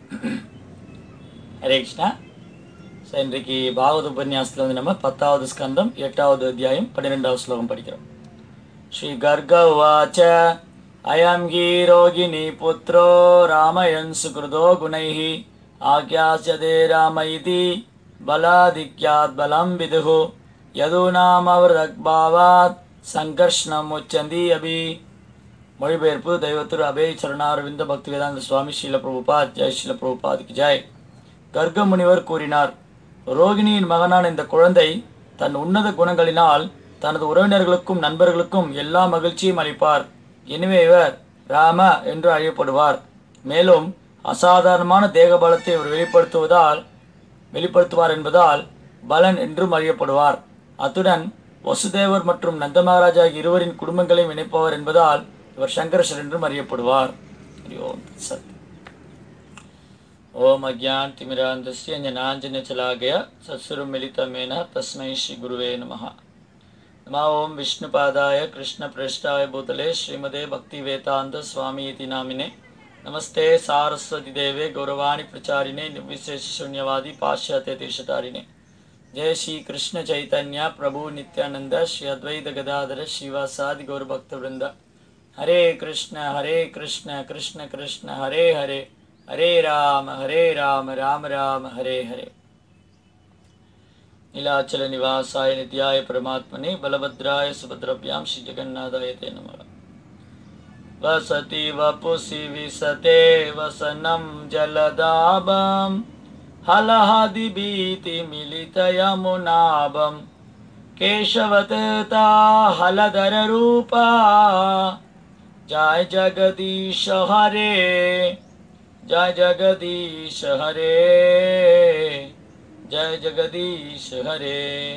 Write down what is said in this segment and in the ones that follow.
Hare Krishna so இன்றைக்கு பாகவத உபன்யாசத்தில் வந்து நம்ம பத்தாவது ஸ்கந்தம் எட்டாவது அத்தியாயம் பன்னிரெண்டாவது ஸ்லோகம் படிக்கிறோம் ஸ்ரீ கர்க உவாச்ச அயம் ஹி ரோகிணி புத்திரோ ராமயன் சுகிருதோ குணைः ஆக்யாஸ்யதே ராம இதி பலாதிக்யாத் பலம் விதுः யதுநாமவரக்பாவாத் சங்கர்ஷ்ணம் உச்சந்தி அபி மொழிபெயர்ப்பு தெய்வத்திரு அபய் சரணாரவிந்த பக்தி வேதாந்த சுவாமி ஸ்ரீல பிரபுபாத் ஜெய் ஸ்ரீல பிரபுபாதுக்கு ஜெய் கர்க முனிவர் கூறினார் ரோகிணியின் மகனான இந்த குழந்தை தன் உன்னத குணங்களினால் தனது உறவினர்களுக்கும் நண்பர்களுக்கும் எல்லா மகிழ்ச்சியும் அளிப்பார் எனவே இவர் ராம என்று அழைக்கப்படுவார் மேலும் அசாதாரணமான தேக பலத்தை இவர் வெளிப்படுத்துவதால் வெளிப்படுத்துவார் என்பதால் பலன் என்றும் அறியப்படுவார் அத்துடன் வசுதேவர் மற்றும் நந்த மகாராஜா ஆகிய இருவரின் குடும்பங்களையும் இணைப்பவர் என்பதால் இவர் சங்கரசர் என்றும் அறியப்படுவார் ஹரி ஓம் சத் ओम अज्ञान तिमिरांधस्य ज्ञानांजन चला गया सत्सुरु मिलितमेन तस्मै श्री गुरुवे नमः नमः ओम विष्णुपादाय कृष्णप्रेष्ठाय भूतले श्रीमदे भक्तिवेदान्त स्वामी इति नामिने नमस्ते सारस्वती देवे गौरवाणी प्रचारिणे निर्विशेष शून्यवादी पाश्चात्य देशतारिणे जय श्री कृष्ण चैतन्य प्रभु नित्यानंद श्री अद्वैत गदाधर शिवासादि गौरभक्तवृंद हरे कृष्ण हरे कृष्ण कृष्ण कृष्ण हरे हरे हरे राम हरे राम राम राम हरे हरे नीलाचल निवासाय नित्याय परमात्मने बलभद्राय सुभद्रभ्यां श्री जगन्नाथाय ते नमः वसति वपुसि विसते वसनं जलदाभं हलहदिभीतिमिलितयमुनाभं केशवतता हलधररूपा जय जगदीश हरे जय जगदीश हरे जय जगदीश हरे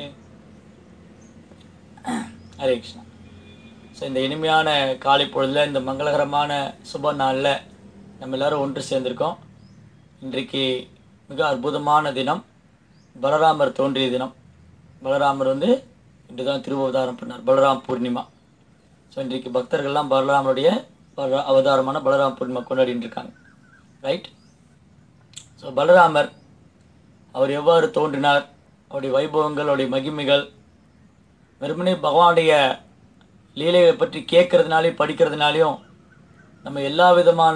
ஹரே கிருஷ்ணா ஸோ இந்த இனிமையான காலை பொழுதில் இந்த மங்களகரமான சுப நாளில் நம்ம எல்லாரும் ஒன்று சேர்ந்திருக்கோம் இன்றைக்கு மிக அற்புதமான தினம் பலராமர் தோன்றிய தினம் பலராமர் வந்து இன்று தான் திருவவதாரம் பண்ணார் பலராம் பூர்ணிமா ஸோ இன்றைக்கு பக்தர்கள்லாம் பலராமருடைய பல அவதாரமான பலராம் பூர்ணிமா கொண்டாடிட்டு இருக்காங்க ரைட் ஸோ பலராமர் அவர் எவ்வாறு தோன்றினார் அவருடைய வைபவங்கள் அவருடைய மகிமைகள் வெறுமனே பகவானுடைய லீலைகளை பற்றி கேட்கறதுனாலையும் படிக்கிறதுனாலையும் நம்ம எல்லா விதமான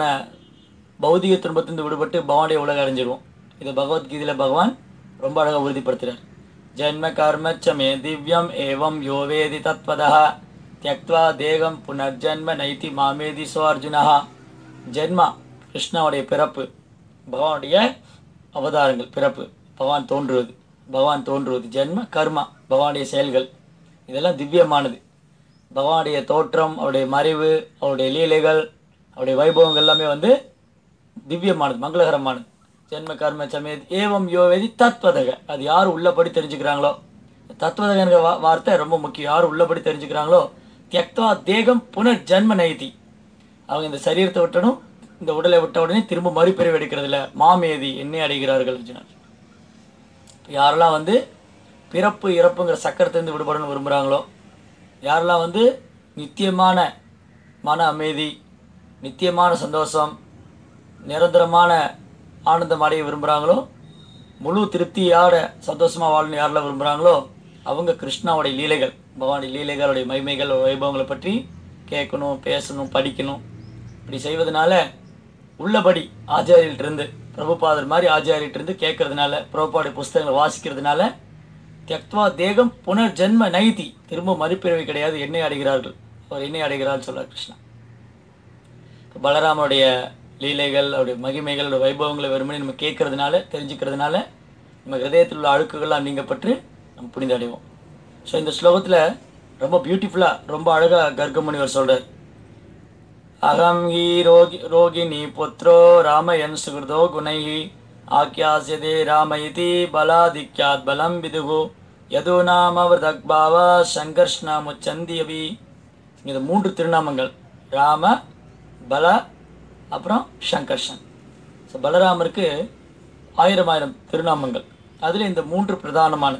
பௌதிக துன்பத்திலிருந்து விடுபட்டு பகவானுடைய உலக அடைஞ்சிருவோம் இதை பகவத்கீதையில் பகவான் ரொம்ப அழகாக உறுதிப்படுத்துகிறார் ஜென்ம கர்மச்சமே திவ்யம் ஏவம் யோவேதி தத்வதா தியக்வா தேகம் புனர்ஜன்ம நைதி மாமேதி சோ அர்ஜுனா ஜென்மா கிருஷ்ணாவுடைய பிறப்பு பகவானுடைய அவதாரங்கள் பிறப்பு பகவான் தோன்றுவது பகவான் தோன்றுவது ஜென்ம கர்மா பகவானுடைய செயல்கள் இதெல்லாம் திவ்யமானது பகவானுடைய தோற்றம் அவருடைய மறைவு அவருடைய லீலைகள் அவருடைய வைபவங்கள் எல்லாமே வந்து திவ்யமானது மங்களகரமானது ஜென்ம கர்ம சமேத் ஏவம் யோவேதி தத்வதக அது யார் உள்ளபடி தெரிஞ்சுக்கிறாங்களோ தத்வதகங்கிற வா வார்த்தை ரொம்ப முக்கியம் யார் உள்ளபடி தெரிஞ்சுக்கிறாங்களோ தியக்தா தேகம் புனர் ஜென்ம நைதி அவங்க இந்த சரீரத்தை விட்டணும் இந்த உடலை விட்ட உடனே திரும்ப மறுபிறவி எடுக்கிறதுல மாமேதி என்னை அடைகிறார்கள் அர்ஜுனர் யாரெல்லாம் வந்து பிறப்பு இறப்புங்கிற சக்கரத்திலிருந்து விடுபடணும்னு விரும்புகிறாங்களோ யாரெல்லாம் வந்து நித்தியமான மன அமைதி நித்தியமான சந்தோஷம் நிரந்தரமான ஆனந்தம் அடைய விரும்புகிறாங்களோ முழு திருப்தியோட சந்தோஷமாக வாழணும் யாரெல்லாம் விரும்புகிறாங்களோ அவங்க கிருஷ்ணாவுடைய லீலைகள் பகவானுடைய லீலைகளுடைய மகிமைகள் வைபவங்களை பற்றி கேட்கணும் பேசணும் படிக்கணும் இப்படி செய்வதனால உள்ளபடி ஆச்சாரியிலிருந்து பிரபுபாதர் மாதிரி ஆச்சாரியிலிருந்து கேட்கறதுனால பிரபுபாடைய புஸ்தகங்களை வாசிக்கிறதுனால தியக்துவா தேகம் புனர் ஜென்ம நைதி திரும்ப மறுபிறவி கிடையாது என்னை அடைகிறார்கள் அவர் என்னை அடைகிறார்னு சொல்றார் கிருஷ்ணா இப்போ பலராமனுடைய லீலைகள் அவருடைய மகிமைகள் அவருடைய வைபவங்களை வெறுமனே நம்ம கேட்கறதுனால தெரிஞ்சுக்கிறதுனால நம்ம ஹிரதயத்தில் உள்ள அழுக்குகள்லாம் நீங்கப்பட்டு நம்ம புனித அடைவோம் ஸோ இந்த ஸ்லோகத்தில் ரொம்ப பியூட்டிஃபுல்லாக ரொம்ப அழகாக கர்க்கமுனிவர் சொல்கிறார் அகம் ஹி ரோகி ரோகிணி புத்ரோ ராமயன் சுகிருதோ குணைஹி ஆக்கியாசியதே ராம இதி பலாதிக்யாத் பலம் விதுகு யதுநாமவதக்பாவ சங்கர்ஷ்ணாமுச்சந்தி அபி இது மூன்று திருநாமங்கள் ராம பல அப்புறம் சங்கர்ஷன் ஸோ பலராமருக்கு ஆயிரம் ஆயிரம் திருநாமங்கள் அதில் இந்த மூன்று பிரதானமானது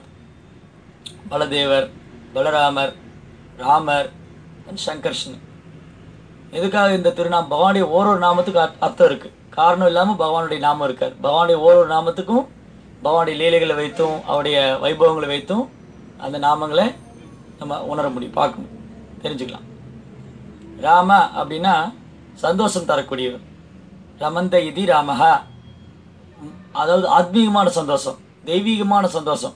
பலதேவர் பலராமர் ராமர் and சங்கர்ஷன் எதுக்காக இந்த திருநாம் பகவானுடைய ஓரொரு நாமத்துக்கு அர்த்- அர்த்தம் இருக்குது காரணம் இல்லாமல் பகவானுடைய நாமம் இருக்காது பகவானுடைய ஓரொரு நாமத்துக்கும் பகவானுடைய லீலைகளை வைத்தும் அவருடைய வைபவங்களை வைத்தும் அந்த நாமங்களை நம்ம உணர முடியும் பார்க்க முடியும் தெரிஞ்சுக்கலாம் ராம அப்படின்னா சந்தோஷம் தரக்கூடியவர் ரமந்த இதி ராமஹா அதாவது ஆத்மீகமான சந்தோஷம் தெய்வீகமான சந்தோஷம்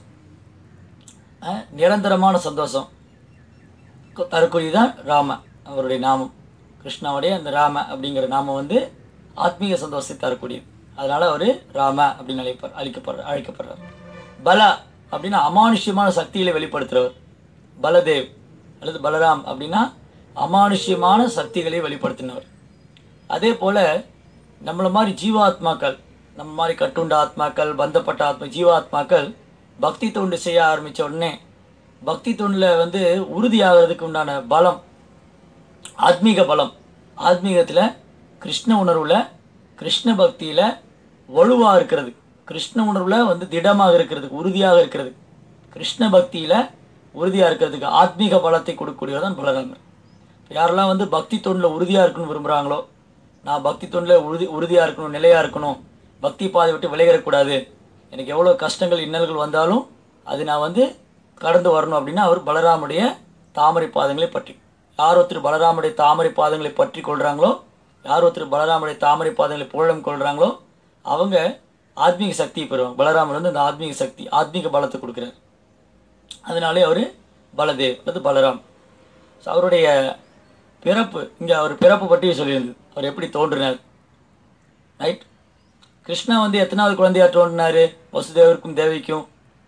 அஹ், நிரந்தரமான சந்தோஷம் கு- தரக்கூடியதான் ராம அவருடைய நாமம் கிருஷ்ணாவுடைய அந்த ராம அப்படிங்கிற நாமம் வந்து ஆத்மீக சந்தோஷத்தை தரக்கூடியது அதனால் அவர் ராம அப்படின்னு அழைப்பார் அழைக்கப்படுற அழைக்கப்படுறார் பல அப்படின்னா அமானுஷ்யமான சக்திகளை வெளிப்படுத்துகிறவர் பலதேவ் அல்லது பலராம் அப்படின்னா அமானுஷ்யமான சக்திகளை வெளிப்படுத்தினவர் அதே போல் நம்மளை மாதிரி ஜீவாத்மாக்கள் நம்ம மாதிரி கட்டுண்ட ஆத்மாக்கள் பந்தப்பட்ட ஆத்மா ஜீவாத்மாக்கள் பக்தி தொண்டு செய்ய ஆரம்பித்த உடனே பக்தி தொண்டில் வந்து உறுதியாகிறதுக்கு உண்டான பலம் ஆத்மீக பலம் ஆத்மீகத்தில் கிருஷ்ண உணர்வில் கிருஷ்ண பக்தியில் வலுவாக இருக்கிறது கிருஷ்ண உணர்வில் வந்து திடமாக இருக்கிறதுக்கு உறுதியாக இருக்கிறது கிருஷ்ண பக்தியில் உறுதியாக இருக்கிறதுக்கு ஆத்மீக பலத்தை கொடுக்கக்கூடியவர் தான் பலராமர் இப்ப யாரெல்லாம் வந்து பக்தி தொண்டில் உறுதியாக இருக்கணும்னு விரும்புகிறாங்களோ நான் பக்தி தொண்டில் உறுதி உறுதியாக இருக்கணும் நிலையாக இருக்கணும் பக்தி பாதை விட்டு விலகிடக்கூடாது எனக்கு எவ்வளோ கஷ்டங்கள் இன்னல்கள் வந்தாலும் அது நான் வந்து கடந்து வரணும் அப்படின்னா அவர் பலராமுடைய தாமரை பாதங்களை பற்றி யார் ஒருத்தர் பலராமுடைய தாமரை பாதங்களை பற்றி கொள்கிறாங்களோ யார் ஒருத்தர் பலராமுடைய தாமரை பாதங்களை புகழம் கொள்கிறாங்களோ அவங்க ஆத்மீக சக்தியை பெறுவாங்க பலராமர் வந்து அந்த ஆத்மீக சக்தி ஆத்மீக பலத்தை கொடுக்குறாரு அதனாலே அவர் பலதேவ் அல்லது பலராம் ஸோ அவருடைய பிறப்பு இங்கே அவர் பிறப்பு பற்றி சொல்லியிருந்தது அவர் எப்படி தோன்றினார் ரைட் கிருஷ்ணா வந்து எத்தனாவது குழந்தையா தோன்றினார் வசுதேவருக்கும் தேவிக்கும்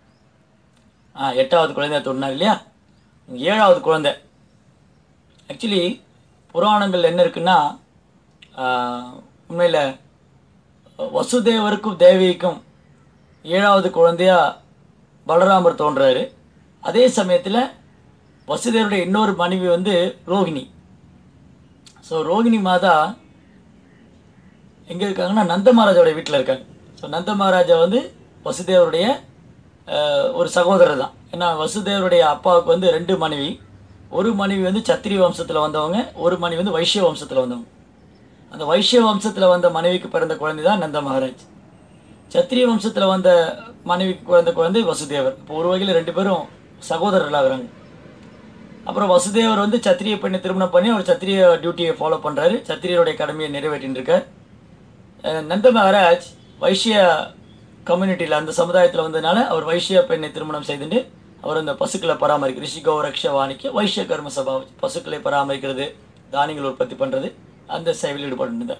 ஆ எட்டாவது குழந்தையா தோன்றினார் இல்லையா ஏழாவது குழந்தை ஆக்சுவலி புராணங்கள் என்ன இருக்குன்னா உண்மையில் வசுதேவருக்கும் தேவிக்கும் ஏழாவது குழந்தையா பலராமர் தோன்றாரு அதே சமயத்தில் வசுதேவருடைய இன்னொரு மனைவி வந்து ரோகிணி ஸோ ரோகிணி மாதா எங்கே இருக்காங்கன்னா நந்த மகாராஜாவோட வீட்டில் இருக்காங்க ஸோ நந்த மகாராஜா வந்து வசுதேவருடைய அஹ், ஒரு சகோதரர் தான் ஏன்னா வசுதேவருடைய அப்பாவுக்கு வந்து ரெண்டு மனைவி ஒரு மனைவி வந்து சத்திரிய வம்சத்தில் வந்தவங்க ஒரு மனைவி வந்து வைஷ்ய வம்சத்தில் வந்தவங்க அந்த வைஷ்ய வம்சத்தில் வந்த மனைவிக்கு பிறந்த குழந்தை தான் நந்த மகாராஜ் சத்திரிய வம்சத்தில் வந்த மனைவிக்கு பிறந்த குழந்தை வசுதேவர் இப்போ ஒரு வகையில் ரெண்டு பேரும் சகோதரர்களாகிறாங்க அப்புறம் வசுதேவர் வந்து சத்திரிய பெண்ணை திருமணம் பண்ணி அவர் சத்திரிய டியூட்டியை ஃபாலோ பண்ணுறாரு சத்திரியருடைய கடமையை நிறைவேற்றின்னு இருக்கார் அஹ் நந்த மகாராஜ் வைஷ்ய கம்யூனிட்டியில் அந்த சமுதாயத்தில் வந்ததுனால அவர் வைஷ்ய பெண்ணை திருமணம் செய்துட்டு அவர் அந்த பசுக்களை பராமரிக்க ரிஷிகோ ரக்ஷவாணிக்கு வைஷ்ய கர்ம சபா வச்சு பசுக்களை பராமரிக்கிறது தானியங்கள் உற்பத்தி பண்ணுறது அந்த சேவையில் ஈடுபட்டு இருந்தார்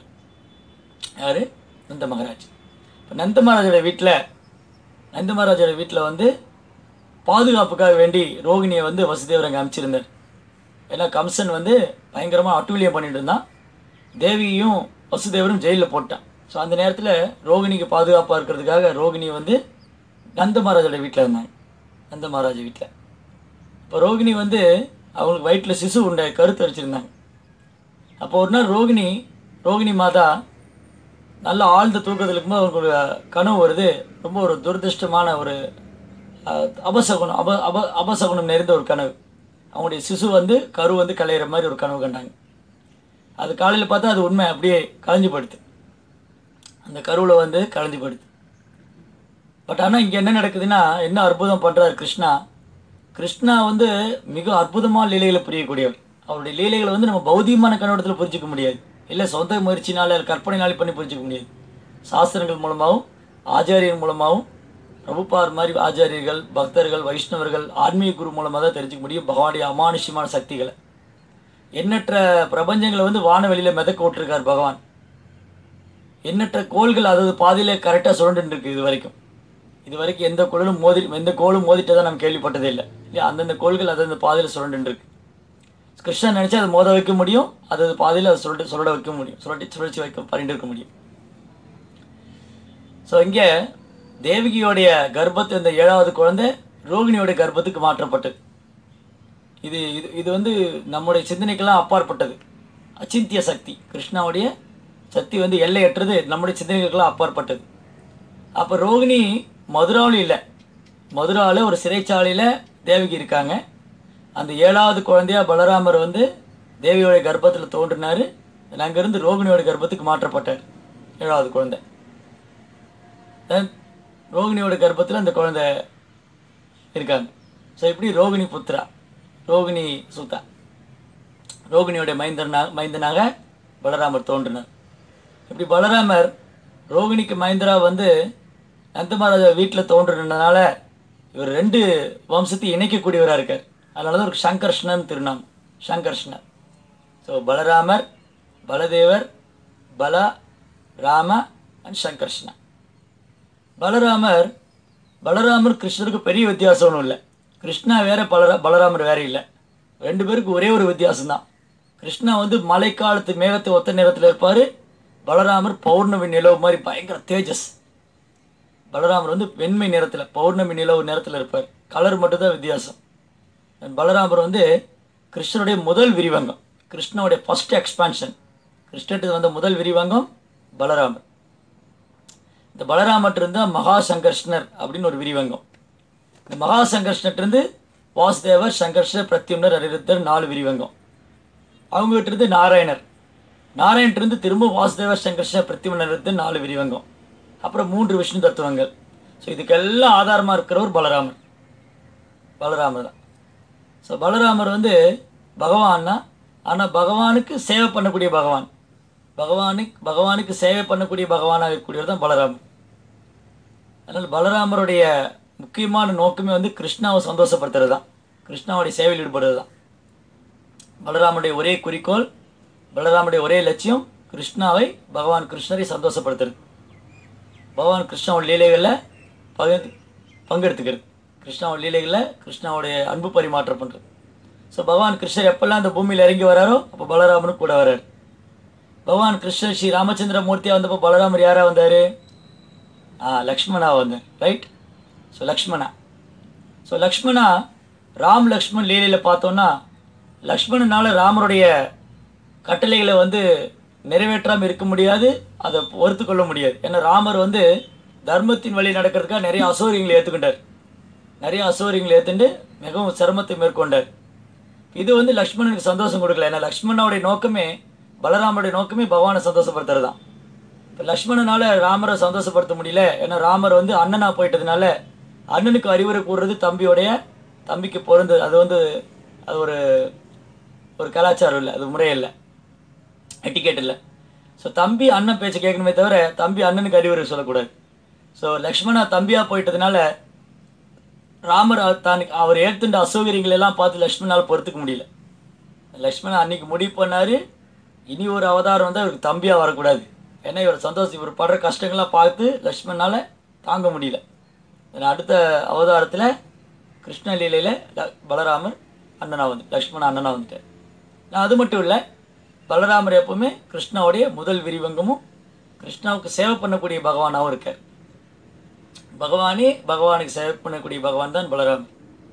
யார் நந்த மகாராஜ் இப்போ நந்த மகாராஜோட வீட்டில் நந்த மகாராஜோட வீட்டில் வந்து பாதுகாப்புக்காக வேண்டி ரோகிணியை வந்து வசுதேவர் அங்கே அனுப்பிச்சிருந்தார் ஏன்னா கம்சன் வந்து பயங்கரமாக அட்டூழியம் பண்ணிட்டு இருந்தான் தேவியையும் வசுதேவரும் ஜெயிலில் போட்டான் ஸோ அந்த நேரத்தில் ரோகிணிக்கு பாதுகாப்பாக இருக்கிறதுக்காக ரோகிணி வந்து நந்த மகாராஜோட வீட்டில் இருந்தாங்க நந்த மகாராஜ் வீட்டில் இப்போ ரோகிணி வந்து அவங்களுக்கு வயிற்றில் சிசு உண்ட கருத்து அடிச்சிருந்தாங்க அப்போ ஒரு நாள் ரோகிணி ரோகிணி மாதா நல்ல ஆழ்ந்த தூக்கத்தில் இருக்கும்போது அவங்களுக்கு ஒரு கனவு வருது ரொம்ப ஒரு துரதிருஷ்டமான ஒரு அஹ், அபசகுனம் அப அப அபசகுனம் நிறைந்த ஒரு கனவு அவங்களுடைய சிசு வந்து கரு வந்து கலையிற மாதிரி ஒரு கனவு கண்டாங்க அது காலையில் பார்த்தா அது உண்மை அப்படியே கலைஞ்சு படுத்து அந்த கருவில் வந்து கலைஞ்சு படுத்து பட் ஆனால் இங்கே என்ன நடக்குதுன்னா என்ன அற்புதம் பண்ணுறாரு கிருஷ்ணா கிருஷ்ணா வந்து மிக அற்புதமான லீலைகளை புரியக்கூடியவர் அவருடைய லீலைகளை வந்து நம்ம பௌதிகமான கண்ணோட்டத்தில் புரிஞ்சிக்க முடியாது இல்லை சொந்த முயற்சினால இல்லை கற்பனைனாலே பண்ணி புரிஞ்சிக்க முடியாது சாஸ்திரங்கள் மூலமாகவும் ஆச்சாரியர் மூலமாகவும் பிரபுபார் மாதிரி ஆச்சாரியர்கள் பக்தர்கள் வைஷ்ணவர்கள் ஆன்மீக குரு மூலமாக தான் தெரிஞ்சுக்க முடியும் பகவானுடைய அமானுஷ்யமான சக்திகளை எண்ணற்ற பிரபஞ்சங்களை வந்து வானவெளியில் மிதக்க விட்டுருக்கார் பகவான் எண்ணற்ற கோள்கள் அதாவது பாதையில கரெக்டாக சுரண்டுன்னு இருக்கு இது வரைக்கும் இது வரைக்கும் எந்த கோளும் மோதி எந்த கோளும் மோதிட்டதை நம்ம கேள்விப்பட்டதே இல்லை இல்லையா அந்தந்த கோள்கள் அந்தந்த பாதையில் சுரண்டுன்னு இருக்கு கிருஷ்ணன் நினச்சா அதை மோத வைக்க முடியும் அது பாதையில் அதை சுரண்டு சுரட வைக்க முடியும் சுரட்டி சுழற்சி வைக்க பண்ணிட்டு இருக்க முடியும் ஸோ இங்கே தேவகியோடைய கர்ப்பத்து இந்த ஏழாவது குழந்தை ரோகிணியோடைய கர்ப்பத்துக்கு மாற்றப்பட்டது இது இது இது வந்து நம்முடைய சிந்தனைக்கெல்லாம் அப்பாற்பட்டது அச்சிந்திய சக்தி கிருஷ்ணாவுடைய சக்தி வந்து எல்லையற்றது நம்முடைய சிந்தனைகளுக்கெல்லாம் அப்பாற்பட்டது அப்போ ரோகிணி மதுராவில் இல்லை மதுராவில் ஒரு சிறைச்சாலையில் தேவகி இருக்காங்க அந்த ஏழாவது குழந்தையா பலராமர் வந்து தேவியோட கர்ப்பத்தில் தோன்றினார் அங்கேருந்து ரோகிணியோட கர்ப்பத்துக்கு மாற்றப்பட்டார் ஏழாவது குழந்தை Then ரோகிணியோட கர்ப்பத்தில் அந்த குழந்தை இருக்காங்க ஸோ இப்படி ரோகிணி புத்ரா ரோகிணி சூதா ரோகிணியோட மைந்தனா மைந்தனாக பலராமர் தோன்றினார் இப்படி பலராமர் ரோகிணிக்கு மைந்தரா வந்து நந்தமகாராஜா வீட்டில் தோன்றினதுனால இவர் ரெண்டு வம்சத்தையும் இணைக்கக்கூடியவராக இருக்கார் அதனால தான் ஒரு சங்கர்ஷ்ணன் திருநாம் சங்கர்ஷ்ணர் ஸோ பலராமர் பலதேவர் பல ராம அண்ட் சங்கர்ஷ்ணா பலராமர் பலராமர் கிருஷ்ணருக்கு பெரிய வித்தியாசம் ஒன்றும் இல்லை கிருஷ்ணா வேற பலரா பலராமர் வேற இல்லை ரெண்டு பேருக்கு ஒரே ஒரு வித்தியாசம்தான் கிருஷ்ணா வந்து மழைக்காலத்து மேகத்தை ஒத்த நேரத்தில் இருப்பார் பலராமர் பௌர்ணமி நிலவு மாதிரி பயங்கர தேஜஸ் பலராமர் வந்து வெண்மை நிறத்தில் பௌர்ணமி நிலவு நேரத்தில் இருப்பார் கலர் மட்டும்தான் வித்தியாசம் And பலராமர் வந்து கிருஷ்ணனுடைய முதல் விரிவங்கம் கிருஷ்ணனுடைய ஃபர்ஸ்ட் எக்ஸ்பான்ஷன் கிருஷ்ணனுக்கு வந்த முதல் விரிவங்கம் பலராமர் இந்த பலராமட்டிருந்து மகா சங்கர்ஷ்ணர் அப்படின்னு ஒரு விரிவங்கம் இந்த மகா சங்கர்ஷ்ணர்லேருந்து வாசுதேவர் சங்கர்ஷர் பிரத்யும்னர் அனிருத்தர் நாலு விரிவங்கம் அவங்ககிட்ட இருந்து நாராயணர் நாராயணத்திலிருந்து திரும்ப வாசுதேவர் சங்கர்ஷர் பிரத்யும்னர் அனிருத்தர் நாலு விரிவங்கம் அப்புறம் மூன்று விஷ்ணு தத்துவங்கள் ஸோ இதுக்கெல்லாம் ஆதாரமாக இருக்கிறவர் பலராமர் பலராமர் தான் ஸோ பலராமர் வந்து பகவான்னா ஆனால் பகவானுக்கு சேவை பண்ணக்கூடிய பகவான் பகவானுக்கு பகவானுக்கு சேவை பண்ணக்கூடிய பகவானாக இருக்கக்கூடியவர் தான் பலராமர் அதனால் பலராமருடைய முக்கியமான நோக்கமே வந்து கிருஷ்ணாவை சந்தோஷப்படுத்துறது தான் கிருஷ்ணாவுடைய சேவையில் ஈடுபடுறது தான் பலராமருடைய ஒரே குறிக்கோள் பலராமருடைய ஒரே லட்சியம் கிருஷ்ணாவை பகவான் கிருஷ்ணரை சந்தோஷப்படுத்துறது பகவான் கிருஷ்ணாவோட லீலைகளில் பகிர்ந்து பங்கெடுத்துக்கிறது கிருஷ்ணாவோட லீலைகளில் கிருஷ்ணாவுடைய அன்பு பரிமாற்றம் பண்ணுறது ஸோ பகவான் கிருஷ்ணர் எப்பெல்லாம் அந்த பூமியில் இறங்கி வராரோ அப்போ பலராமனும் கூட வரார் பகவான் கிருஷ்ணர் ஸ்ரீ ராமச்சந்திர மூர்த்தியாக வந்தப்போ பலராமர் யாராக வந்தார் ஆ லக்ஷ்மணா வந்தார் right so Lakshmana so Lakshmana Ram Lakshman லீலையில் பார்த்தோன்னா லக்ஷ்மணனால ராமருடைய கட்டளைகளை வந்து நிறைவேற்றாமல் இருக்க முடியாது அதை பொறுத்து கொள்ள முடியாது ஏன்னா ராமர் வந்து தர்மத்தின் வழி நடக்கிறதுக்காக நிறைய அசௌரியங்களை ஏற்றுக்கிட்டார் நிறைய அசௌரியங்களை ஏற்றுண்டு மிகவும் சிரமத்தை மேற்கொண்டார் இது வந்து லக்ஷ்மணனுக்கு சந்தோஷம் கொடுக்கல ஏன்னா லக்ஷ்மணனுடைய நோக்கமே பலராமருடைய நோக்கமே பகவானை சந்தோஷப்படுத்துறது தான் இப்போ லக்ஷ்மணனால ராமரை சந்தோஷப்படுத்த முடியல ஏன்னா ராமர் வந்து அண்ணனா போயிட்டதுனால அண்ணனுக்கு அறிவுரை கூறுறது தம்பியோடைய தம்பிக்கு பொருந்தது அது வந்து அது ஒரு ஒரு கலாச்சாரம் இல்லை அது முறை இல்லை எட்டிக்கேட் இல்லை ஸோ தம்பி அண்ணன் பேச்சை கேட்கணுமே தவிர தம்பி அண்ணனுக்கு அறிவுரை சொல்லக்கூடாது ஸோ லக்ஷ்மணா தம்பியாக போயிட்டதுனால ராமர் அவர் தான் அவர் ஏற்றுண்ட அசௌகரியங்கள் எல்லாம் பார்த்து லக்ஷ்மணால் பொறுத்துக்க முடியல லக்ஷ்மணன் அன்னைக்கு முடிவு பண்ணார் இனி ஒரு அவதாரம் வந்து அவருக்கு தம்பியாக வரக்கூடாது ஏன்னா இவர் சந்தோஷம் இவர் படுற கஷ்டங்கள்லாம் பார்த்து லக்ஷ்மணால் தாங்க முடியல ஏன்னா அடுத்த அவதாரத்தில் கிருஷ்ணலீலையில் ல- பலராமர் அண்ணனா வந்து லக்ஷ்மண அண்ணனா வந்துட்டார் நான் அது மட்டும் இல்லை பலராமர் எப்பவுமே கிருஷ்ணாவுடைய முதல் விரிவங்கமும் கிருஷ்ணாவுக்கு சேவை பண்ணக்கூடிய பகவானாகவும் இருக்கார் பகவானே பகவானுக்கு சேவை பண்ணக்கூடிய பகவான் தான் பலராமர்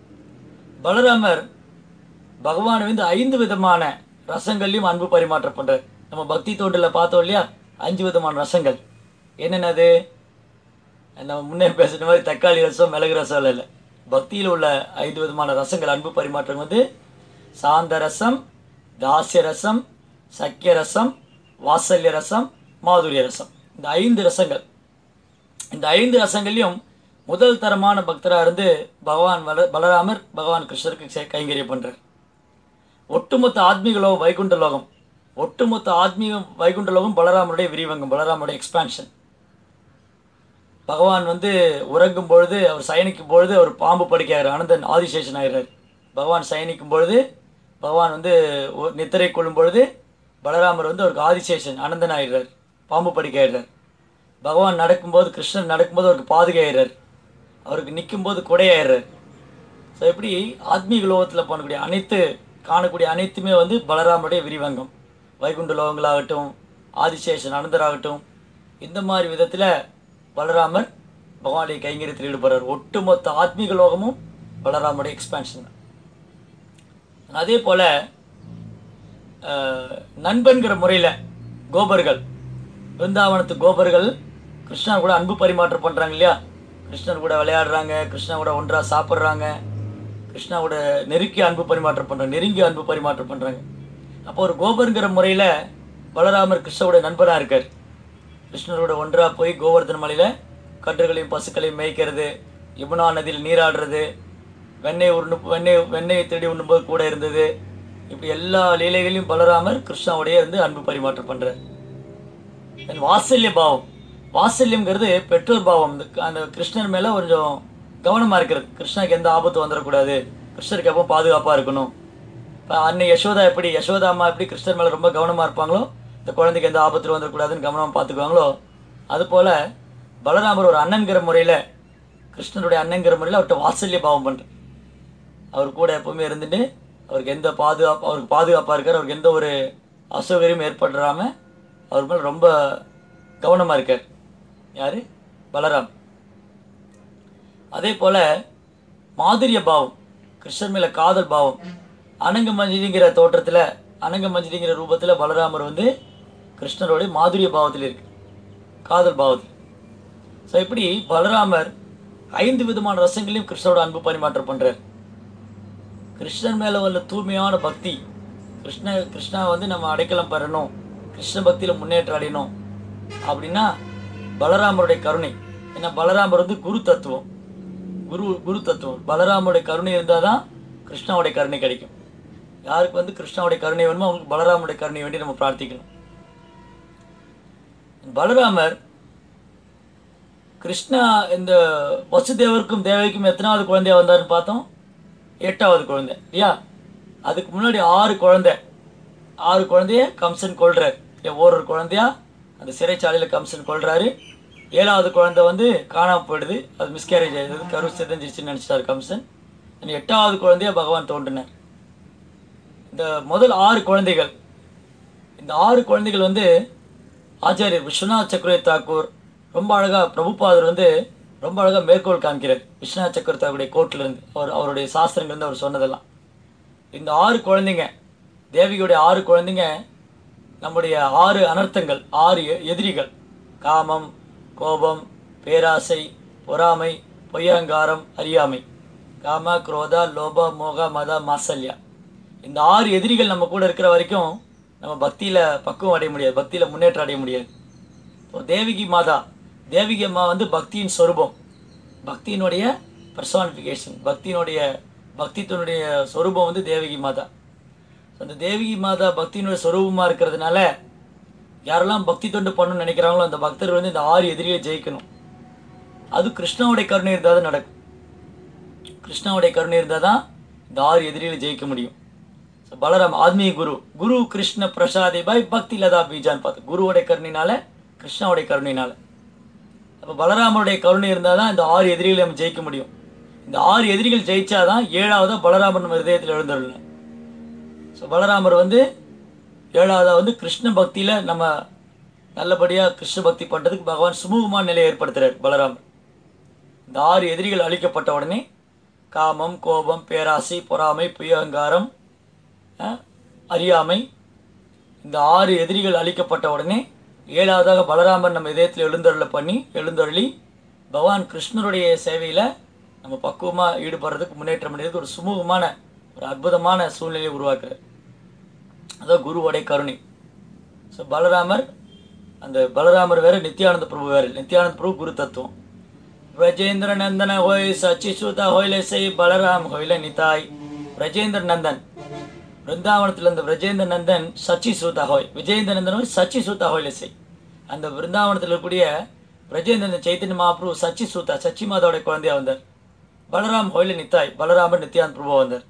பலராமர் பகவான் வந்து ஐந்து விதமான ரசங்கள்லையும் அன்பு பரிமாற்றம் பண்றார் நம்ம பக்தி தோட்டில் பார்த்தோம் இல்லையா அஞ்சு விதமான ரசங்கள் என்னென்னது நம்ம முன்னே பேசுன மாதிரி தக்காளி ரசம் மிளகு ரசம் எல்லாம் இல்லை பக்தியில் உள்ள ஐந்து விதமான ரசங்கள் அன்பு பரிமாற்றம் வந்து சாந்த ரசம் தாசிய ரசம் சக்கிய ரசம் வாசல்ய ரசம் மாதுரிய ரசம் இந்த ஐந்து ரசங்கள் இந்த ஐந்து ரசங்களையும் முதல் தரமான பக்தராக இருந்து பகவான் வல பலராமர் பகவான் கிருஷ்ணருக்கு சே- கைங்கரியம் பண்றார் ஒட்டுமொத்த ஆத்மீக லோகம் வைகுண்ட லோகம் ஒட்டுமொத்த ஆத்மீக வைகுண்ட லோகம் பலராமருடைய விரிவங்கம் பலராமருடைய எக்ஸ்பான்ஷன் பகவான் வந்து உறங்கும் பொழுது அவர் சயனிக்கும் பொழுது அவர் பாம்பு படுக்கையார் அனந்தன் ஆதிசேஷன் ஆகிறார் பகவான் சயனிக்கும் பொழுது பகவான் வந்து ஒ- நித்திரை கொள்ளும் பொழுது பலராமர் வந்து அவருக்கு ஆதிசேஷன் அனந்தன் ஆயிடுறார் பாம்பு படுக்கையாடுறார் பகவான் நடக்கும்போது கிருஷ்ணன் நடக்கும்போது அவருக்கு பாதுகை ஆயிடுறார் அவருக்கு நிற்கும்போது கொடையாயிடுறார் ஸோ இப்படி ஆத்மீக லோகத்தில் பண்ணக்கூடிய அனைத்து காணக்கூடிய அனைத்துமே வந்து பலராமருடைய விரிவங்கம் வைகுண்ட லோகங்களாகட்டும் ஆதிசேஷன் அனந்தராகட்டும் இந்த மாதிரி விதத்தில் பலராமர் பகவானுடைய கைங்கரியத்தில் ஈடுபடுறார் ஒட்டுமொத்த ஆத்மீக லோகமும் பலராமருடைய எக்ஸ்பான்ஷன் அதே போல் நண்பன்கிற முறையில் கோபர்கள் பிருந்தாவனத்து கோபர்கள் கிருஷ்ணர் கூட அன்பு பரிமாற்றம் பண்ணுறாங்க இல்லையா கிருஷ்ணர் கூட விளையாடுறாங்க கிருஷ்ணர் கூட ஒன்றாக சாப்பிட்றாங்க கிருஷ்ணா கூட நெருக்கி அன்பு பரிமாற்றம் பண்ணுறாங்க நெருங்கி அன்பு பரிமாற்றம் பண்ணுறாங்க அப்போ ஒரு கோபருங்கிற முறையில் பலராமர் கிருஷ்ணரோட நண்பராக இருக்கார் கிருஷ்ணரோட ஒன்றாக போய் கோவர்தன மலையில் கன்றுகளையும் பசுக்களையும் மேய்க்கிறது யமுனா நதியில் நீராடுறது வெண்ணெய் உருண்டு வெண்ணெய் வெண்ணெய் தேடி உண்ணும்போது கூட இருந்தது இப்படி எல்லா லீலைகளையும் பலராமர் கிருஷ்ணாவுடைய வந்து அன்பு பரிமாற்றம் பண்ணுறார் தென் வாத்சல்ய பாவம் வாத்சல்யம்ங்கிறது பெற்றோர் பாவம் இந்த க- அந்த கிருஷ்ணர் மேலே கொஞ்சம் கவனமாக இருக்கிறது கிருஷ்ணருக்கு எந்த ஆபத்து வந்துடக்கூடாது கிருஷ்ணருக்கு எப்போ பாதுகாப்பாக இருக்கணும் இப்போ அன்னை யசோதா எப்படி யசோதா அம்மா எப்படி கிருஷ்ணர் மேலே ரொம்ப கவனமாக இருப்பாங்களோ இந்த குழந்தைக்கு எந்த ஆபத்து வந்துடக்கூடாதுன்னு கவனமாக பார்த்துக்குவாங்களோ அதுபோல் பலராமர் ஒரு அண்ணன்கிற முறையில் கிருஷ்ணருடைய அண்ணன்கிற முறையில் அவர்கிட்ட வாத்சல்ய பாவம் பண்ணுறார் அவர் கூட எப்பவுமே இருந்துட்டு அவருக்கு எந்த பாதுகாப்பு அவருக்கு பாதுகாப்பாக இருக்கார் அவருக்கு எந்த ஒரு அசௌகரியமும் ஏற்படுறாம அவர் மேலே ரொம்ப கவனமாக இருக்கார் யார் பலராம் அதே போல் மாதுரிய பாவம் கிருஷ்ணர் மேலே காதல் பாவம் அனங்க மஞ்சிலிங்கிற தோற்றத்தில் அனங்க மஞ்சிலிங்கிற ரூபத்தில் பலராமர் வந்து கிருஷ்ணருடைய மாதுரிய பாவத்தில் இருக்கு காதல் பாவத்தில் ஸோ இப்படி பலராமர் ஐந்து விதமான ரசங்களையும் கிருஷ்ணரோட அன்பு பரிமாற்றம் பண்ணுறார் கிருஷ்ணன் மேலே உள்ள தூய்மையான பக்தி கிருஷ்ண கிருஷ்ணா வந்து நம்ம அடைக்கலம் பெறணும் கிருஷ்ண பக்தியில் முன்னேற்றம் அடையணும் அப்படின்னா பலராமருடைய கருணை ஏன்னா பலராமர் வந்து குரு தத்துவம் குரு குரு தத்துவம் பலராமருடைய கருணை இருந்தால் தான் கிருஷ்ணாவுடைய கருணை கிடைக்கும் யாருக்கு வந்து கிருஷ்ணாவுடைய கருணை வேணுமோ அவங்களுக்கு பலராமருடைய கருணை வேண்டி நம்ம பிரார்த்திக்கணும் பலராமர் கிருஷ்ணா இந்த வசுதேவருக்கும் தேவைக்கும் எத்தனாவது குழந்தையா வந்தாருன்னு பார்த்தோம் எட்டாவது குழந்தை இல்லையா அதுக்கு முன்னாடி ஆறு குழந்தை ஆறு குழந்தைய கம்சன் கொள்றாரு இல்லையா ஒரு ஒரு குழந்தையா அந்த சிறைச்சாலையில் கம்சன் கொள்றாரு ஏழாவது குழந்தை வந்து காணாம போயிடுது அது மிஸ்கேரேஜ் ஆயிடுது கரு சிதஞ்சிருச்சுன்னு நினச்சிட்டாரு கம்சன் அந்த எட்டாவது குழந்தைய பகவான் தோன்றினார் இந்த முதல் ஆறு குழந்தைகள் இந்த ஆறு குழந்தைகள் வந்து ஆச்சாரியர் விஸ்வநாத் சக்கரவர்த்தி தாக்கூர் ரொம்ப அழகாக பிரபுபாதர் வந்து ரொம்ப அழகாக மேற்கோள் காமிக்கிறார் விஸ்வநாத் சக்கரவர்த்தி தாக்குடைய கோர்ட்ல இருந்து அவர் அவருடைய சாஸ்திரங்கள் இருந்து அவர் சொன்னதெல்லாம் இந்த ஆறு குழந்தைங்க தேவியுடைய ஆறு குழந்தைங்க நம்முடைய ஆறு அனர்த்தங்கள் ஆறு எ- எதிரிகள் காமம் கோபம் பேராசை பொறாமை பொய்யங்காரம் அறியாமை காம குரோதா லோப மோக மத மாசல்யா இந்த ஆறு எதிரிகள் நம்ம கூட இருக்கிற வரைக்கும் நம்ம பக்தியில் பக்குவம் அடைய முடியாது பக்தியில் முன்னேற்றம் அடைய முடியாது இப்போ தேவிகி மாதா தேவிகி அம்மா வந்து பக்தியின் சொரூபம் பக்தியினுடைய பர்சானிஃபிகேஷன் பக்தியினுடைய பக்தித்தினுடைய சொரூபம் வந்து தேவகி மாதா அந்த தேவகி மாதா பக்தியினுடைய சொரூபமாக இருக்கிறதுனால யாரெல்லாம் பக்தி தொண்டு பண்ணணும்னு நினைக்கிறாங்களோ அந்த பக்தர்கள் வந்து இந்த ஆறு எதிரியை ஜெயிக்கணும் அது கிருஷ்ணாவுடைய கருணை இருந்தால் தான் நடக்கும் கிருஷ்ணாவுடைய கருணை இருந்தால் தான் இந்த ஆறு எதிரிகளை ஜெயிக்க முடியும் So, பலராம் ஆத்மீக குரு குரு கிருஷ்ண பிரசாதி பாய் பக்தி லதா பீஜான்னு பார்த்து குருவோடைய கருணையினால கிருஷ்ணாவுடைய கருணையினால அப்போ பலராமருடைய கருணை இருந்தால் தான் இந்த ஆறு எதிரிகளை நம்ம ஜெயிக்க முடியும் இந்த ஆறு எதிரிகள் ஜெயிச்சாதான் ஏழாவதா பலராமர் நம்ம ஹிருதயத்தில் எழுந்துள்ளணும் ஸோ பலராமர் வந்து ஏழாவதா வந்து கிருஷ்ண பக்தியில் நம்ம நல்லபடியாக கிருஷ்ண பக்தி பண்ணுறதுக்கு பகவான் சுமூகமான நிலையை ஏற்படுத்துறார் பலராமர் இந்த ஆறு எதிரிகள் அழிக்கப்பட்ட உடனே காமம் கோபம் பேராசை பொறாமை புயங்காரம் அஹ், அறியாமை இந்த ஆறு எதிரிகள் அழிக்கப்பட்ட உடனே ஏழாவதாக பலராமர் நம்ம இதயத்தில் எழுந்தருளை பண்ணி எழுந்தருளி பகவான் கிருஷ்ணருடைய சேவையில் நம்ம பக்குவமாக ஈடுபடுறதுக்கு முன்னேற்றம் அடைறதுக்கு ஒரு சுமூகமான ஒரு அற்புதமான சூழ்நிலையை உருவாக்குறார் அதான் குருவோடைய கருணை ஸோ பலராமர் அந்த பலராமர் வேற நித்யானந்த பிரபு வேற நித்யானந்த பிரபு குரு தத்துவம் பிரஜேந்திர நந்தன ஹோய் சச்சி சுதா ஹோயில செய் பலராம் ஹோயில நிதாய் பிரஜேந்திர நந்தன் பிருந்தாவனத்தில் இருந்த பிரஜேந்திர நந்தன் சச்சி சூதா ஹோய் விஜயேந்திர நந்தன் ஹோய் சச்சி சூதா ஹோயில செய் அந்த பிருந்தாவனத்தில் இருக்கக்கூடிய பிரஜேந்திரன் சைத்தன்ய மகாபிரபு சச்சி சூதா சச்சி மாதாவுடைய குழந்தையா வந்தார் பலராம் ஹோயில நித்தாய் பலராமர் நித்யானந்த பிரபு வந்தார்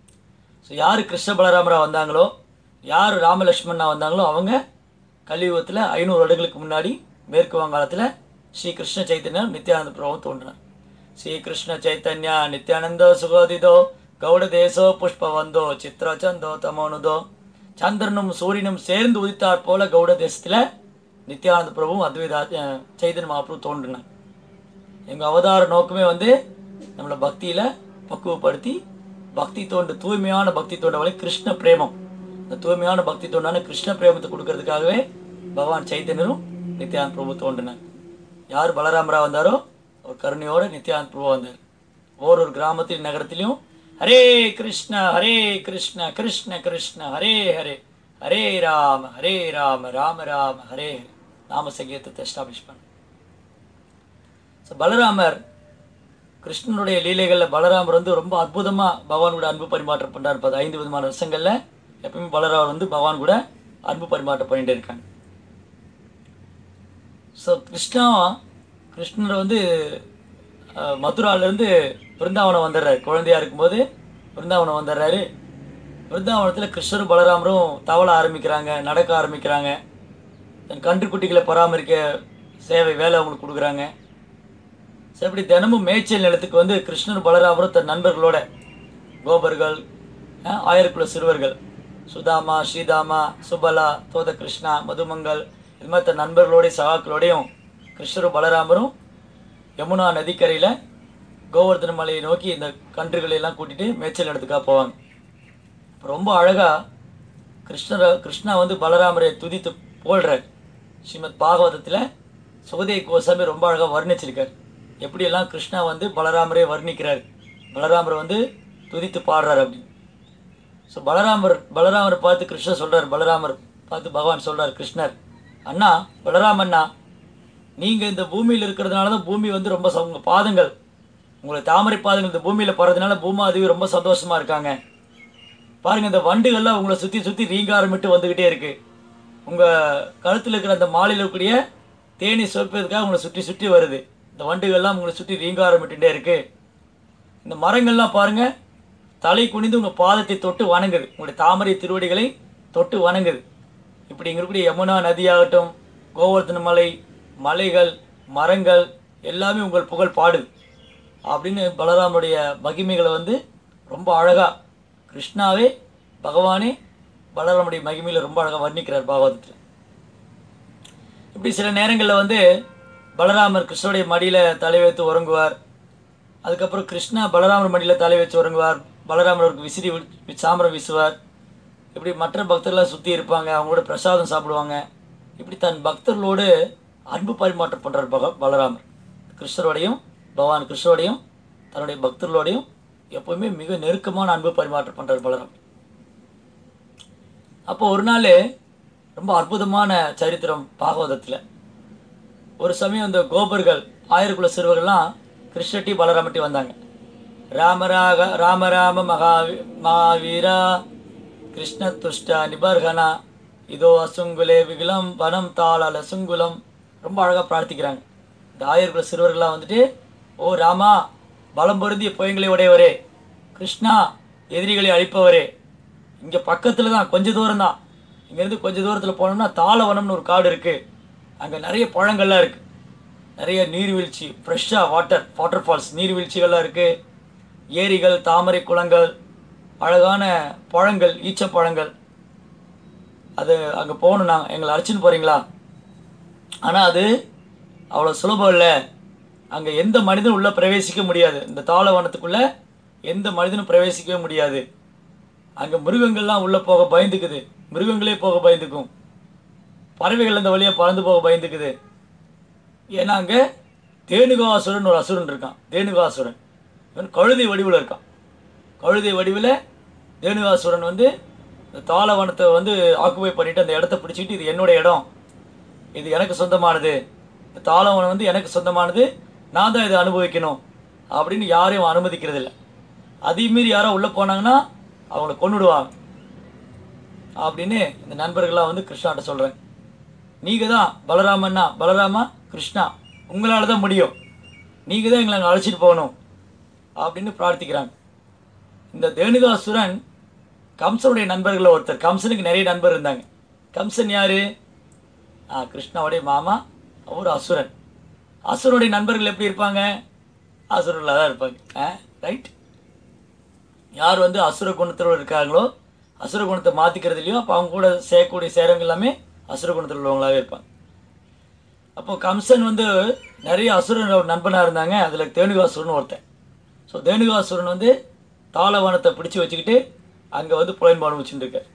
ஸோ யார் கிருஷ்ண பலராமரா வந்தாங்களோ யார் ராமலட்சுமணா வந்தாங்களோ அவங்க கலியுகத்தில் ஐநூறு வருடங்களுக்கு முன்னாடி மேற்கு வங்காளத்தில் ஸ்ரீ கிருஷ்ண சைத்தன்யம் நித்யானந்த பிரபுவும் தோன்றினார் ஸ்ரீ கிருஷ்ண சைத்தன்யா நித்யானந்தோ சுகோதிதோ கௌட தேசோ புஷ்பவந்தோ சித்ரச்சந்தோ தமோனுதோ சந்திரனும் சூரியனும் சேர்ந்து உதித்தாற் போல கௌட தேசத்தில் நித்யானந்த பிரபுவும் அத்வைதா அஹ், சைதன்ய மகாபிரபு தோன்றினார் எங்கள் அவதார நோக்கமே வந்து நம்மளை பக்தியில் பக்குவப்படுத்தி பக்தி தோண்டு தூய்மையான பக்தி தோண்டவளை கிருஷ்ண பிரேமம் இந்த தூய்மையான பக்தி தோண்டான கிருஷ்ண பிரேமத்தை கொடுக்கறதுக்காகவே பகவான் சைத்தன்யரும் நித்யானந்த பிரபு தோன்றினார் யார் பலராமரா வந்தாரோ அவர் கருணையோட நித்யானந்த பிரபு வந்தார் ஒவ்வொரு ஒரு கிராமத்திலும் நகரத்திலையும் ஹரே கிருஷ்ண ஹரே கிருஷ்ண கிருஷ்ண கிருஷ்ண ஹரே ஹரே ஹரே ராம ஹரே ராம ராம ராம ஹரே ஹரே நாம சங்கீதத்தை எஸ்டாப்ளிஷ் பண்ண ஸோ பலராமர் கிருஷ்ணனுடைய லீலைகளில் பலராமர் வந்து ரொம்ப அற்புதமாக பகவான் கூட அன்பு பரிமாற்றம் பண்ணுறாரு இப்போ ஐந்து விதமான வருஷங்களில் எப்பவுமே பலராமர் வந்து பகவான் கூட அன்பு பரிமாற்றம் பண்ணிட்டு இருக்காங்க ஸோ கிருஷ்ணா கிருஷ்ணர் வந்து அஹ், மதுராலேருந்து பிருந்தாவனம் வந்துடுறாரு குழந்தையா இருக்கும்போது பிருந்தாவனம் வந்துடுறாரு பிருந்தாவனத்தில் கிருஷ்ணரும் பலராமரும் தவள ஆரம்பிக்கிறாங்க நடக்க ஆரம்பிக்கிறாங்க தன் கன்றுக்குட்டிகளை பராமரிக்க சேவை வேலை அவங்களுக்கு கொடுக்குறாங்க ஸோ இப்படி தினமும் மேய்ச்சல் நிலத்துக்கு வந்து கிருஷ்ணர் பலராமரும் தன் நண்பர்களோட கோபர்கள் அஹ், ஆயிரக்குள்ள சிறுவர்கள் சுதாமா ஸ்ரீதாமா சுபலா தோத கிருஷ்ணா மதுமங்கல் இது மாதிரி தன் நண்பர்களோடையும் சகாக்களோடையும் கிருஷ்ணரும் பலராமரும் யமுனா நதிக்கரையில் கோவர்தன மலையை நோக்கி இந்த கன்றுகளை எல்லாம் கூட்டிட்டு மேய்ச்சல் இடத்துக்காக போவாங்க ரொம்ப அழகாக கிருஷ்ணரை கிருஷ்ணா வந்து பலராமரை துதித்து போல்றார் ஸ்ரீமத் பாகவதத்தில் சுகதேவ் கோசாமி ரொம்ப அழகாக வர்ணிச்சிருக்கார் எப்படியெல்லாம் கிருஷ்ணா வந்து பலராமரை வர்ணிக்கிறார் பலராமரை வந்து துதித்து பாடுறார் அப்படின்னு ஸோ பலராமர் பலராமரை பார்த்து கிருஷ்ணர் சொல்றார் பலராமர் பார்த்து பகவான் சொல்றார் கிருஷ்ணர் அண்ணா பலராமண்ணா நீங்கள் இந்த பூமியில் இருக்கிறதுனால தான் பூமி வந்து ரொம்ப ச- உங்க பாதங்கள் உங்களை தாமரை பாதங்கள் இந்த பூமியில் போகிறதுனால பூமாதேவி ரொம்ப சந்தோஷமா இருக்காங்க பாருங்க இந்த வண்டுகள்லாம் உங்களை சுற்றி சுற்றி ரீங்காரமிட்டு வந்துக்கிட்டே இருக்கு உங்கள் கழுத்தில் இருக்கிற அந்த மாலையில் இருக்கக்கூடிய தேனி சொற்பதற்காக உங்களை சுற்றி சுற்றி வருது இந்த வண்டுகள்லாம் உங்களை சுற்றி ரீங்காரமிட்டுட்டே இருக்கு இந்த மரங்கள்லாம் பாருங்க தலை குனிந்து உங்கள் பாதத்தை தொட்டு வணங்குது உங்களுடைய தாமரை திருவடிகளை தொட்டு வணங்குது இப்படி இங்கே இருக்கக்கூடிய யமுனா நதியாகட்டும் கோவர்தன மலை மலைகள் மரங்கள் எல்லாமே உங்கள் புகழ் பாடுது அப்படின்னு பலராமனுடைய மகிமைகளை வந்து ரொம்ப அழகாக கிருஷ்ணாவே பகவானே பலராமனுடைய மகிமையில் ரொம்ப அழகாக வர்ணிக்கிறார் பாகவதத்தில் இப்படி சில நேரங்களில் வந்து பலராமர் கிருஷ்ணனுடைய மடியில் தலை வைத்து உறங்குவார் அதுக்கப்புறம் கிருஷ்ணா பலராமர் மடியில் தலை வச்சு உறங்குவார் பலராமர் அவருக்கு விசிறி வி- சாமரம் வீசுவார் இப்படி மற்ற பக்தர்கள்லாம் சுற்றி இருப்பாங்க அவங்களோட பிரசாதம் சாப்பிடுவாங்க இப்படி தன் பக்தர்களோடு அன்பு பரிமாற்றம் பண்ணுறார் பக பலராமர் கிருஷ்ணரோடையும் பகவான் கிருஷ்ணரோடையும் தன்னுடைய பக்தர்களோடையும் எப்பவுமே மிக நெருக்கமான அன்பு பரிமாற்றம் பண்ணுறார் பலராமர் அப்போ ஒரு நாள் ரொம்ப அற்புதமான சரித்திரம் பாகவதத்தில் ஒரு சமயம் இந்த கோபர்கள் ஆயிரக்குள்ள சிறுவர்கள்லாம் கிருஷ்ணட்டி பலராமட்டி வந்தாங்க ராமராக ராமராம மகாவி மகாவீரா கிருஷ்ண துஷ்ட நிபர்கனா இதோ அசுங்குலே விகுலம் வனம் தாள அசுங்குலம் ரொம்ப அழகாக பிரார்த்திக்கிறாங்க இந்த ஆயிரக்குள்ள சிறுவர்கள்லாம் வந்துட்டு ஓ ராமா பலம் பொருந்திய புயங்களை உடையவரே கிருஷ்ணா எதிரிகளை அழிப்பவரே இங்கே பக்கத்தில் தான் கொஞ்ச தூரம் தான் இங்கேருந்து கொஞ்ச தூரத்தில் போனோம்னா தாளவனம்னு ஒரு காடு இருக்குது அங்கே நிறைய பழங்கள்லாம் இருக்குது நிறைய நீர்வீழ்ச்சி ஃப்ரெஷ்ஷாக வாட்டர் வாட்டர் ஃபால்ஸ் நீர்வீழ்ச்சிகள்லாம் இருக்குது ஏரிகள் தாமரை குளங்கள் அழகான பழங்கள் ஈச்ச பழங்கள் அது அங்கே போகணும் நாங்கள் எங்களை அழைச்சின்னு போகிறீங்களா ஆனால் அது அவ்வளோ சுலபம் இல்லை அங்கே எந்த மனிதனும் உள்ளே பிரவேசிக்க முடியாது இந்த தாளவனத்துக்குள்ளே எந்த மனிதனும் பிரவேசிக்கவே முடியாது அங்கே மிருகங்கள்லாம் உள்ளே போக பயந்துக்குது மிருகங்களே போக பயந்துக்கும் பறவைகள் அந்த வழியாக பறந்து போக பயந்துக்குது ஏன்னா அங்கே தேனுகாசுரன் ஒரு அசுரன் இருக்கான் தேனுகாசுரன் இவன் கழுதை வடிவில் இருக்கான் கழுதை வடிவில் தேனுகாசுரன் வந்து இந்த தாளவனத்தை வந்து ஆக்குபை பண்ணிட்டு அந்த இடத்த பிடிச்சிக்கிட்டு இது என்னோட இடம் இது எனக்கு சொந்தமானது இந்த தாளவனம் வந்து எனக்கு சொந்தமானது நான் தான் இதை அனுபவிக்கணும் அப்படின்னு யாரையும் அனுமதிக்கிறதில்ல அதையும் மீறி யாரோ உள்ளே போனாங்கன்னா அவங்கள கொன்னுடுவாங்க அப்படின்னு இந்த நண்பர்கள்லாம் வந்து கிருஷ்ணாட்ட சொல்கிறேன் நீங்கள் தான் பலராமண்ணா பலராமா கிருஷ்ணா உங்களால் தான் முடியும் நீங்கள் தான் எங்களை அங்கே அழைச்சிட்டு போகணும் அப்படின்னு பிரார்த்திக்கிறாங்க இந்த தேனுகாசுரன் கம்சனுடைய நண்பர்களில் ஒருத்தர் கம்சனுக்கு நிறைய நண்பர் இருந்தாங்க கம்சன் யாரு ஆ கிருஷ்ணாவுடைய மாமா அவர் அசுரன் அசுரனுடைய நண்பர்கள் எப்படி இருப்பாங்க அசுரர்களாக தான் இருப்பாங்க ஆ ரைட் யார் வந்து அசுர குணத்தோடு இருக்காங்களோ அசுர குணத்தை மாற்றிக்கிறது இல்லையோ அப்போ அவங்க கூட சேரக்கூடிய சேரவங்க எல்லாமே அசுர குணத்தில் உள்ளவங்களாகவே இருப்பாங்க அப்போ கம்சன் வந்து நிறைய அசுரன் ஒரு நண்பனாக இருந்தாங்க அதில் தேனுகாசுரன் ஒருத்தன் ஸோ தேனுகாசுரன் வந்து தாளவனத்தை பிடிச்சி வச்சுக்கிட்டு அங்கே வந்து புலன்பாடு வச்சுட்டு இருக்கார்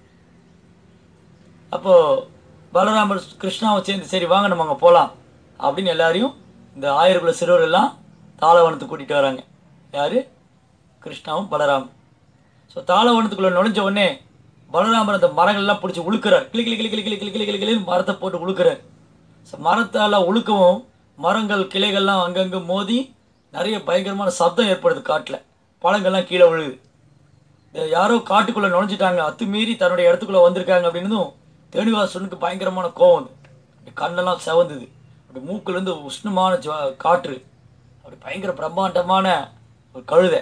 அப்போது பலராமர் கிருஷ்ணாவை சேர்ந்து சரி வாங்க நம்ம அங்கே போகலாம் அப்படின்னு எல்லாரையும் இந்த ஆயிரக்குள்ள சிறுவர் எல்லாம் தாளவனத்துக்கு கூட்டிகிட்டு வராங்க யார் கிருஷ்ணாவும் பலராமும் ஸோ தாளவனத்துக்குள்ளே நுழைஞ்ச உடனே பலராமர் அந்த மரங்கள்லாம் பிடிச்சி உழுக்கிறார் கிளி கிளி கிளி கிளி கிளி கிளி கிளி கிளி கிளின்னு மரத்தை போட்டு உழுக்கிறார் ஸோ மரத்தால் உழுக்கவும் மரங்கள் கிளைகள்லாம் அங்கங்கே மோதி நிறைய பயங்கரமான சத்தம் ஏற்படுது காட்டில் பழங்கள்லாம் கீழே விழுகுது இது யாரோ காட்டுக்குள்ளே நுழைஞ்சிட்டாங்க அத்துமீறி தன்னுடைய இடத்துக்குள்ளே வந்திருக்காங்க அப்படின்னதும் தேனிவாசனுக்கு பயங்கரமான கோவம் வந்து அப்படி கண்ணெல்லாம் செவந்தது அப்படி மூக்குலேருந்து உஷ்ணமான ஜா காற்று அப்படி பயங்கர பிரம்மாண்டமான ஒரு கழுதை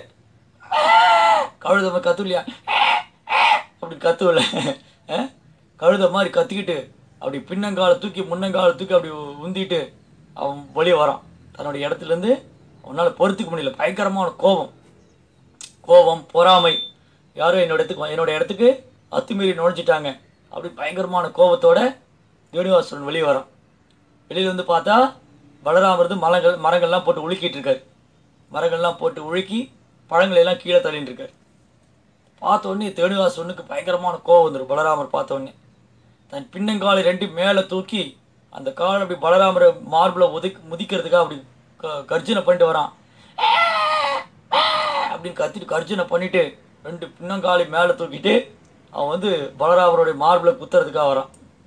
கழுதை மாதிரி கத்துலையா அப்படி கத்துவல அஹ்? கழுதை மாதிரி கத்திக்கிட்டு அப்படி பின்னங்காலை தூக்கி முன்னங்காலை தூக்கி அப்படி உந்திட்டு அவன் வெளியே வரான் தன்னுடைய இடத்துலேருந்து அவனால் பொறுத்துக்க முடியல பயங்கரமான கோபம் கோபம் பொறாமை யாரோ என்னோட இடத்துக்கு என்னோட இடத்துக்கு அத்துமீறி நுழைஞ்சிட்டாங்க அப்படி பயங்கரமான கோபத்தோட தேனிவாசன் வெளியே வரான் வெளியில் வந்து பார்த்தா பலராமர் வந்து மரங்கள் மரங்கள்லாம் போட்டு உலுக்கிட்டு இருக்காரு மரங்கள்லாம் போட்டு உலுக்கி பழங்களை எல்லாம் கீழே தள்ளிட்டு இருக்காரு பார்த்த உடனே தேனுகாசனுக்கு பயங்கரமான கோவம் வந்துடும் பலராமர் பார்த்த உடனே தன் பின்னங்காலை ரெண்டு மேலே தூக்கி அந்த கால் அப்படி பலராமரை மார்பில் உதைக் முதிக்கிறதுக்காக அப்படி க- கர்ஜனை பண்ணிட்டு வரான் அப்படின்னு கத்திட்டு கர்ஜனை பண்ணிட்டு ரெண்டு பின்னங்காலை மேலே தூக்கிட்டு அவன் வந்து பலராமருடைய மார்பில் குத்துறதுக்காக வரான்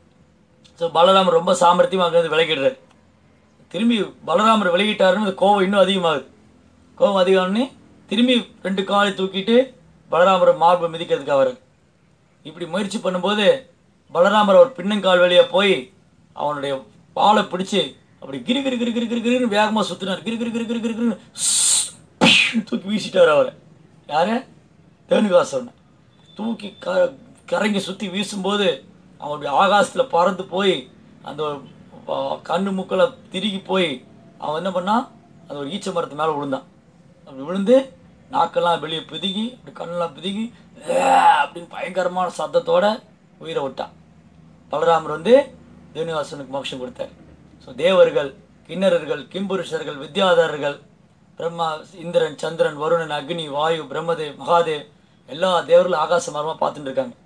ஸோ பலராமர் ரொம்ப சாமர்த்தியமாக அங்கேருந்து விலகிடுறாரு திரும்பி பலராமர் விலகிட்டாருன்னு அந்த கோவம் இன்னும் அதிகமாகுது கோவம் அதிகம்னே திரும்பி ரெண்டு காலை தூக்கிட்டு பலராமரை மார்பை மிதிக்கிறதுக்காக வரார் இப்படி முயற்சி பண்ணும்போது பலராமர் அவர் பின்னங்கால் வழியாக போய் அவனுடைய பாலை பிடிச்சி அப்படி கிரு கிரு கிரு கிரு கிரு கிருன்னு வேகமாக சுற்றினார் கிரு கிரு கிரு கிரு கிரு கிருன்னு ஸ்ன்னு தூக்கி வீசிட்டார் அவரை யாரு தேனுகாசவனை தூக்கி க கரங்கி சுற்றி வீசும்போது அவன் அப்படி ஆகாசத்தில் பறந்து போய் அந்த ப- கண்ணு மூக்கில் திருகி போய் அவன் என்ன பண்ணான் அந்த ஒரு ஈச்ச மரத்து மேலே விழுந்தான் அப்படி விழுந்து நாக்கெல்லாம் வெளியே பிதுங்கி அப்படி கண்ணெல்லாம் பிதுங்கி "ஏ" அப்படின்னு பயங்கரமான சத்தத்தோட உயிரை விட்டான் பலராமர் வந்து தேனிவாசனுக்கு மோட்சம் கொடுத்தார் ஸோ தேவர்கள் கிண்ணறர்கள் கிம்புருஷர்கள் வித்யாதரர்கள் பிரம்மா இந்திரன் சந்திரன் வருணன் அக்னி வாயு பிரம்மதேவ் மகாதேவ் எல்லா தேவர்களும் ஆகாச மரமாக பார்த்துட்டு இருக்காங்க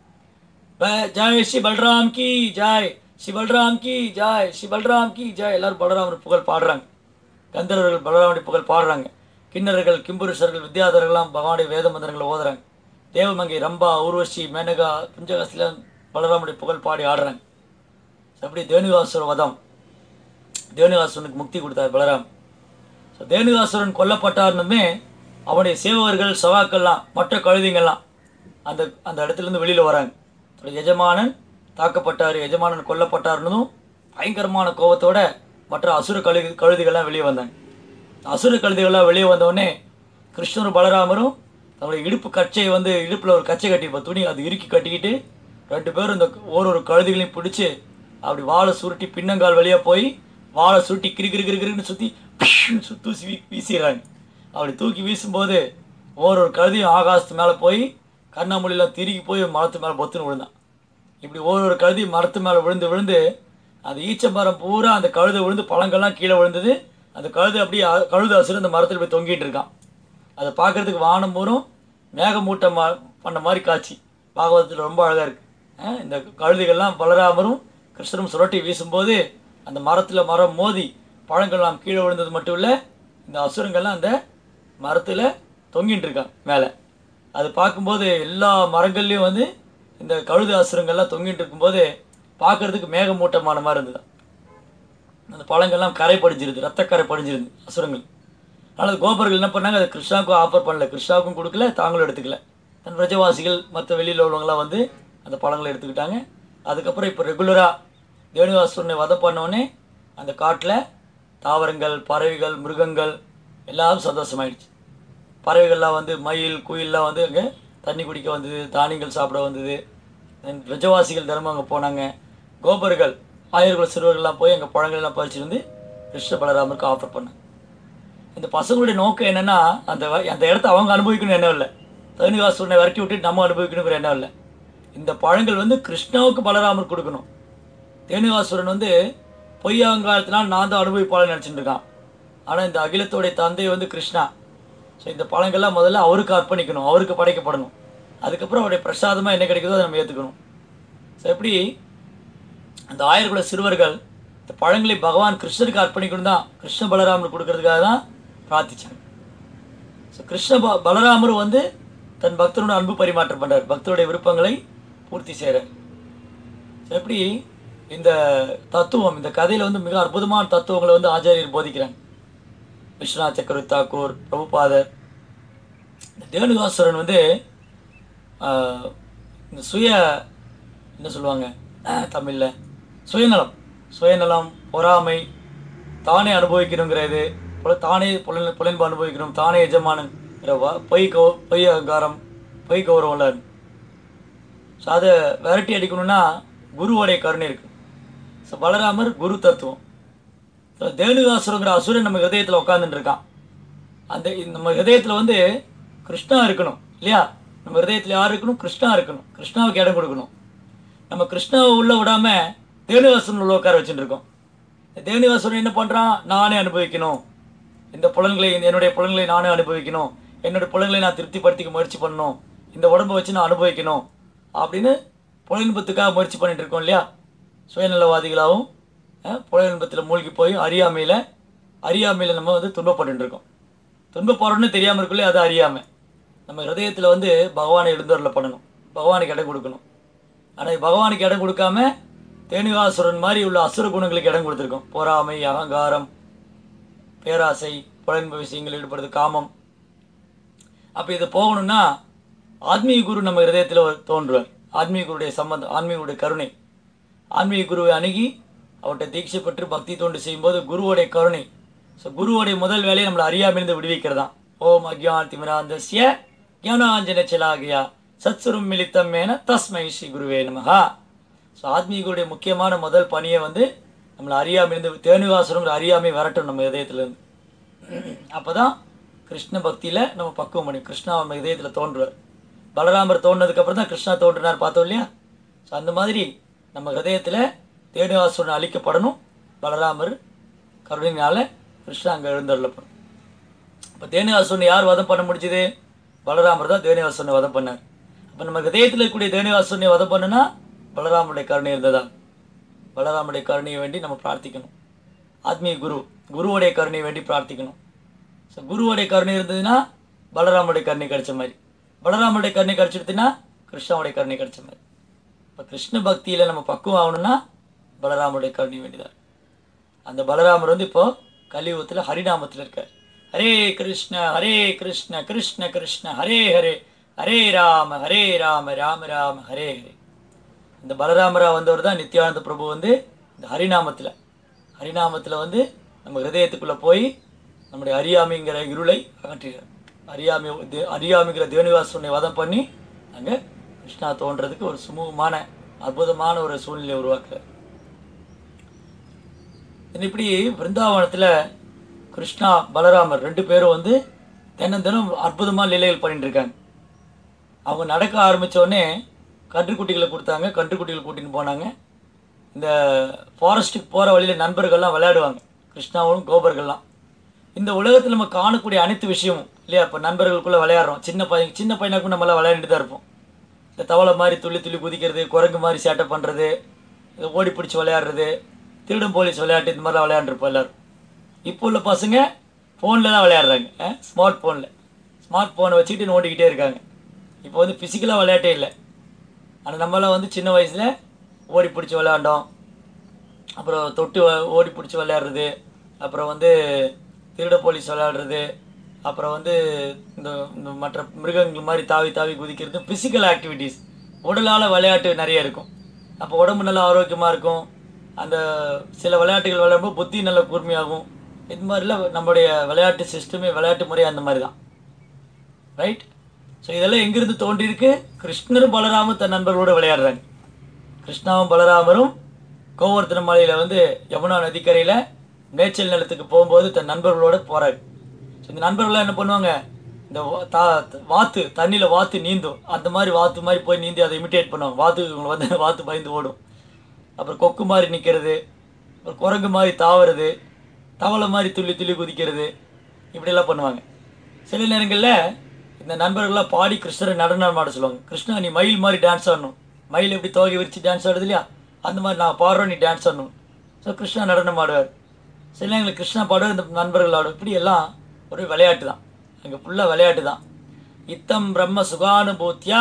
ப- ஜெய் ஸ்ரீ பல்ராம் கி ஜெய் ஸ்ரீ பல்ராம் கி ஜெய் ஸ்ரீ பல்ராம் கி ஜெய் எல்லாரும் பலராமர் புகழ் பாடுறாங்க கந்தர்வர்கள் பலராமனுடைய புகழ் பாடுறாங்க கிண்ணறர்கள் கிம்புருஷர்கள் வித்யாதர்கள்லாம் பகவானுடைய வேத மந்திரங்களை ஓதுறாங்க தேவமங்கை ரம்பா ஊர்வசி மேனகா புஞ்சகாசில பலராமனுடைய புகழ் பாடி ஆடுறாங்க அப்படி தேனுகாசுர வதம் தேனுகாசுரனுக்கு முக்தி கொடுத்தார் பலராம் ஸோ தேனுகாசுரன் கொல்லப்பட்டாருனுமே அவனுடைய சேவகர்கள் சவாக்கள்லாம் மற்ற கழுதிங்கள்லாம் அந்த அந்த இடத்துலேருந்து வெளியில் வராங்க ஒரு எஜமானன் தாக்கப்பட்டார் எஜமானன் கொல்லப்பட்டாருன்னதும் பயங்கரமான கோபத்தோட மற்ற அசுர கழுதி கழுதிகள்லாம் வெளியே வந்தாங்க அசுர கழுதிகள்லாம் வெளியே வந்தோடனே கிருஷ்ணரும் பலராமரும் தன்னுடைய இடுப்பு கச்சையை வந்து இடுப்பில் ஒரு கச்சை கட்டிப்போம் துணி அது இறுக்கி கட்டிக்கிட்டு ரெண்டு பேரும் இந்த ஒரு ஒரு கழுதிகளையும் பிடிச்சி அப்படி வாழை சுருட்டி பின்னங்கால் வழியாக போய் வாழை சுருட்டி கிரு கிரு கிரு கிருன்னு சுற்றி தூசி வீ வீசிடுறாங்க அப்படி தூக்கி வீசும்போது ஒரு ஒரு கழுதியும் ஆகாசத்து மேலே போய் கண்ணாமொழியில் திருகி போய் மரத்து மேலே பொத்துன்னு விழுந்தான் இப்படி ஒரு ஒரு கழுதி மரத்து மேலே விழுந்து விழுந்து அந்த ஈச்சமரம் பூரா அந்த கழுதை விழுந்து பழங்கள்லாம் கீழே விழுந்தது அந்த கழுதை அப்படியே அ- கழுது அசுர அந்த மரத்தில் போய் தொங்கிட்டு இருக்கான் அதை பார்க்கறதுக்கு வானம் பூரம் மேகமூட்டம் மா- பண்ண மாதிரி காட்சி பாகவதத்தில் ரொம்ப அழகாக இருக்கு அஹ் இந்த கழுதைகள்லாம் பலராமரும் கிருஷ்ணரும் சுரட்டி வீசும்போது அந்த மரத்தில் மரம் மோதி பழங்கள்லாம் கீழே விழுந்தது மட்டும் இல்லை இந்த அசுரங்கள்லாம் அந்த மரத்தில் தொங்கிட்டு இருக்கான் மேலே அது பார்க்கும்போது எல்லா மரங்கள்லேயும் வந்து இந்த கழுது அசுரங்கள்லாம் தொங்கிட்டு இருக்கும்போது பார்க்கறதுக்கு மேகமூட்டமான மாதிரி இருந்தது அந்த பழங்கள்லாம் கரை படிஞ்சிருது ரத்தக்கரை படிஞ்சிருது அசுரங்கள் அதனால் கோபர்கள் என்ன பண்ணாங்க அதை கிருஷ்ணாவுக்கும் ஆஃபர் பண்ணல கிருஷ்ணாவுக்கும் கொடுக்கல தாங்களும் எடுத்துக்கல தன் பிரஜவாசிகள் மற்ற வெளியில் உள்ளவங்களாம் வந்து அந்த பழங்களை எடுத்துக்கிட்டாங்க அதுக்கப்புறம் இப்போ ரெகுலராக தேனுவாசுரனை வதம் பண்ணோடனே அந்த காட்டில் தாவரங்கள் பறவைகள் மிருகங்கள் எல்லாம் சந்தோஷமாயிடுச்சு பறவைகள்லாம் வந்து மயில் குயில்லாம் வந்து அங்கே தண்ணி குடிக்க வந்தது தானியங்கள் சாப்பிட வந்தது தென் விஜவாசிகள் தினமும் அங்கே போனாங்க கோபர்கள் ஆயர்குல சிறுவர்கள்லாம் போய் அங்கே பழங்கள்லாம் பறிச்சுட்டு வந்து கிருஷ்ண பலராமருக்கு ஆஃபர் பண்ணாங்க இந்த பசங்களுடைய நோக்கம் என்னன்னா அந்த வ- அந்த இடத்த அவங்க அனுபவிக்கணும் எண்ணம் இல்லை தனிவாசூரனை விரட்டி விட்டு நம்ம அனுபவிக்கணுங்கிற எண்ணம் இல்லை இந்த பழங்கள் வந்து கிருஷ்ணாவுக்கு பலராமர் கொடுக்கணும் தேனிவாசுரன் வந்து பொய்யாங்காலத்தினால் நான் தான் அனுபவிப்பாளன்னு நினச்சிட்டு இருக்கான் ஆனால் இந்த அகிலத்தோடைய தந்தை வந்து கிருஷ்ணா ஸோ இந்த பழங்கள்லாம் முதல்ல அவருக்கு அர்ப்பணிக்கணும் அவருக்கு படைக்கப்படணும் அதுக்கப்புறம் அவருடைய பிரசாதமாக என்ன கிடைக்குதோ அதை நம்ம ஏற்றுக்கணும் ஸோ எப்படி அந்த ஆயிரக்குள்ள சிறுவர்கள் இந்த பழங்களை பகவான் கிருஷ்ணருக்கு அர்ப்பணிக்கணும் தான் கிருஷ்ண பலராமர் கொடுக்கறதுக்காக தான் பிரார்த்திச்சாங்க ஸோ கிருஷ்ண ப பலராமர் வந்து தன் பக்தனோட அன்பு பரிமாற்றம் பண்றார் பக்தருடைய விருப்பங்களை பூர்த்தி செய்கிறார் எப்படி இந்த தத்துவம் இந்த கதையில் வந்து மிக அற்புதமான தத்துவங்களை வந்து ஆச்சாரியர் போதிக்கிறாங்க விஸ்வநாத் சக்கரவர்த்தி தாக்கூர் பிரபுபாதர் இந்த தேனுகாசுரன் வந்து ஆஹ், இந்த சுய என்ன சொல்லுவாங்க தமிழில் சுயநலம் சுயநலம் பொறாமை தானே அனுபவிக்கணுங்கிறது புல தானே புலன் புலன்பு அனுபவிக்கணும் தானே எஜமானங்கிற வ- பொய் கௌ பொய் அகங்காரம் பொய் கௌரவம்லாம் ஸோ அதை விரட்டி அடிக்கணும்னா குருவோடைய கருணை இருக்கு ஸோ பலராமர் குரு தத்துவம் ஸோ தேனுகாசுரங்கிற அசுரன் நம்ம ஹிருதயத்தில் உட்காந்துட்டு இருக்கான் அந்த இந்த நம்ம ஹிருதயத்தில் வந்து கிருஷ்ணா இருக்கணும் இல்லையா நம்ம ஹிருதயத்தில் யார் இருக்கணும் கிருஷ்ணா இருக்கணும் கிருஷ்ணாவுக்கு இடம் கொடுக்கணும் நம்ம கிருஷ்ணாவை உள்ள விடாம தேனுகாசுரன் உள்ள உட்கார வச்சுட்டு இருக்கோம் இந்த தேனுகாசுரன் என்ன பண்ணுறான் நானே அனுபவிக்கணும் இந்த புலன்களை இந்த என்னுடைய புலன்களை நானே அனுபவிக்கணும் என்னுடைய புலன்களை நான் திருப்திப்படுத்திக்க முயற்சி பண்ணணும் இந்த உடம்பை வச்சு நான் அனுபவிக்கணும் அப்படின்னு புலன்பத்துக்காக முயற்சி பண்ணிட்டு இருக்கோம் இல்லையா சுயநலவாதிகளாகவும் அஹ், புலன்பத்தில் மூழ்கி போய் அறியாமையில் அறியாமையில் நம்ம வந்து துன்பப்பட்டு இருக்கோம் துன்பப்படுறோன்னு தெரியாமல் இருக்குள்ளே அது அறியாமை நம்ம ஹிருதயத்தில் வந்து பகவானை எழுந்தருளை பண்ணணும் பகவானுக்கு இடம் கொடுக்கணும் ஆனால் பகவானுக்கு இடம் கொடுக்காம தேனுகாசுரன் மாதிரி உள்ள அசுர குணங்களுக்கு இடம் கொடுத்துருக்கோம் பொறாமை அகங்காரம் பேராசை புலன்பு விஷயங்கள் ஈடுபடுறது காமம் அப்போ இது போகணும்னா ஆத்மீக குரு நம்ம ஹிருதயத்தில் தோன்றுவார் ஆத்மீக குருடைய சம்பந்தம் ஆன்மீக குருடைய கருணை ஆன்மீக குருவை அணுகி அவர்கிட்ட தீட்சை பெற்று பக்தி தொண்டு செய்யும்போது குருவோடைய கருணை ஸோ குருவோடைய முதல் வேலையை நம்மளை அறியாமிருந்து விடுவிக்கிறதான் ஓம் அக்யான் திமிராந்தஸ்ய ஞானாஞ்சன சிலாகியா சத்சுரும் மிலித்தம் மேன தஸ்மை ஸ்ரீ குருவே நமஹா ஸோ ஆத்மீகுடைய முக்கியமான முதல் பணியை வந்து நம்மளை அறியாமிருந்து தேனுகாசுரங்கிற அறியாமை வரட்டும் நம்ம இதயத்துலேருந்து அப்போ தான் கிருஷ்ண பக்தியில் நம்ம பக்குவம் பண்ணி கிருஷ்ணா நம்ம இதயத்தில் தோன்றுவார் பலராமர் தோன்றதுக்கப்புறம் தான் கிருஷ்ணா தோன்றினார் பார்த்தோம் இல்லையா ஸோ அந்த மாதிரி நம்ம ஹதயத்தில் தேனுகாசுரன் அழிக்கப்படணும் பலராமர் கருணையினால கிருஷ்ணா அங்கே எழுந்தருளப்படும் இப்போ தேனுகாசுரனை யார் வதம் பண்ண முடிஞ்சது பலராமர் தான் தேனுகாசுரனை வதம் பண்ணார் அப்போ நம்ம ஹதயத்தில் இருக்கக்கூடிய தேனுகாசுரனை வதம் பண்ணுனா பலராமருடைய கருணை இருந்ததா பலராமருடைய கருணையை வேண்டி நம்ம பிரார்த்திக்கணும் ஆத்மீக குரு குருவுடைய கருணையை வேண்டி பிரார்த்திக்கணும் ஸோ குருவுடைய கருணை இருந்ததுன்னா பலராமருடைய கருணை கிடைச்ச மாதிரி பலராமருடைய கருணை கிடைச்சிடுதுன்னா கிருஷ்ணாவுடைய கருணை கிடைச்ச மாதிரி இப்போ கிருஷ்ண பக்தியில் நம்ம பக்குவம் ஆகணும்னா பலராமருடைய கருணை வேண்டியதான் அந்த பலராமர் வந்து இப்போ கலியுகத்தில் ஹரிநாமத்தில் இருக்கார் ஹரே கிருஷ்ண ஹரே கிருஷ்ண கிருஷ்ண கிருஷ்ண ஹரே ஹரே ஹரே ராம ஹரே ராம ராம ராம ஹரே ஹரே இந்த பலராமரா வந்தவர் தான் நித்யானந்த பிரபு வந்து இந்த ஹரிநாமத்தில் ஹரிநாமத்தில் வந்து நம்ம ஹிருதயத்துக்குள்ளே போய் நம்முடைய அறியாமைங்கிற இருளை அகற்றுகிறார் அறியாமை தே- அறியாமைங்கிற தேனுகாசுரனை வதம் பண்ணி அங்கே கிருஷ்ணா தோன்றதுக்கு ஒரு சுமூகமான அற்புதமான ஒரு சூழ்நிலையை உருவாக்குறார் இன்னும் இப்படி பிருந்தாவனத்தில் கிருஷ்ணா பலராமர் ரெண்டு பேரும் வந்து தினம் தினம் அற்புதமாக லீலைகள் பண்ணிட்டு இருக்காங்க அவங்க நடக்க ஆரம்பிச்ச உடனே கன்றுக்குட்டிகளை கொடுத்தாங்க கன்றுக்குட்டிகள் கூட்டின்னு போனாங்க இந்த ஃபாரஸ்ட்டுக்கு போகிற வழியில் நண்பர்கள்லாம் விளையாடுவாங்க கிருஷ்ணாவும் கோபர்கள்லாம் இந்த உலகத்தில் நம்ம காணக்கூடிய அனைத்து விஷயமும் இல்லையா இப்போ நண்பர்களுக்குள்ளே விளையாடுறோம் சின்ன பையன் சின்ன பையனாக்கும் நம்மளாம் விளையாடிட்டு தான் இருப்போம் இந்த தவளை மாதிரி துள்ளி துள்ளி குதிக்கிறது குரங்கு மாதிரி சேட்டை பண்ணுறது இந்த ஓடி பிடிச்சி விளையாடுறது திருடும் போலீஸ் விளையாட்டு இந்த மாதிரிலாம் விளையாண்டுருப்போம் எல்லாரும் இப்போ உள்ள பசங்க ஃபோனில் தான் விளையாடுறாங்க ஸ்மார்ட் ஃபோனில் ஸ்மார்ட் ஃபோனை வச்சுக்கிட்டு நோண்டிக்கிட்டே இருக்காங்க இப்போ வந்து ஃபிசிக்கலாக விளையாட்டே இல்லை ஆனால் நம்மளாம் வந்து சின்ன வயசில் ஓடி பிடிச்சி விளையாண்டோம் அப்புறம் தொட்டு வ- ஓடி பிடிச்சி விளையாடுறது அப்புறம் வந்து திருட போலீஸ் விளையாடுறது அப்புறம் வந்து இந்த இந்த மற்ற மிருகங்கள் மாதிரி தாவி தாவி குதிக்கிறது ஃபிசிக்கல் ஆக்டிவிட்டீஸ் உடலால் விளையாட்டு நிறைய இருக்கும் அப்போ உடம்பு நல்லா ஆரோக்கியமாக இருக்கும் அந்த சில விளையாட்டுகள் விளையாடும்போது புத்தி நல்ல கூர்மையாகும் இது மாதிரிலாம் நம்மளுடைய விளையாட்டு சிஸ்டமே விளையாட்டு முறை அந்த மாதிரி தான் ரைட் ஸோ இதெல்லாம் எங்கிருந்து தோன்றியிருக்கு கிருஷ்ணரும் பலராமும் தன் நண்பர்களோடு விளையாடுறாங்க கிருஷ்ணாவும் பலராமரும் கோவர்த்தன மலையில் வந்து யமுனா நதிக்கரையில் மேய்ச்சல் நிலத்துக்கு போகும்போது தன் நண்பர்களோட போகிறாரு ஸோ இந்த நண்பர்கள்லாம் என்ன பண்ணுவாங்க இந்த வா- தா வாத்து தண்ணியில் வாத்து நீந்தும் அந்த மாதிரி வாத்து மாதிரி போய் நீந்தி அதை இமிட்டேட் பண்ணுவாங்க வாத்து இவங்களை வந்து வாத்து பயந்து ஓடும் அப்புறம் கொக்கு மாதிரி நிற்கிறது அப்புறம் குரங்கு மாதிரி தாவுறது தவளை மாதிரி துள்ளி துள்ளி குதிக்கிறது இப்படியெல்லாம் பண்ணுவாங்க சில நேரங்களில் இந்த நண்பர்கள்லாம் பாடி கிருஷ்ணரை நடனம் ஆட சொல்லுவாங்க கிருஷ்ணா நீ மயில் மாதிரி டான்ஸ் ஆடணும் மயில் எப்படி தோகை விரிச்சு டான்ஸ் ஆடுது இல்லையா அந்த மாதிரி நான் பாடுறோம் நீ டான்ஸ் ஆடணும் ஸோ கிருஷ்ணா நடனம் ஆடுவார் சில நேரங்களில் கிருஷ்ணா பாடுவார் இந்த நண்பர்கள் ஆடும் இப்படி எல்லாம் ஒரு விளையாட்டு தான் அங்கே ஃபுல்லாக விளையாட்டு தான் இத்தம் பிரம்ம சுகானுபூத்தியா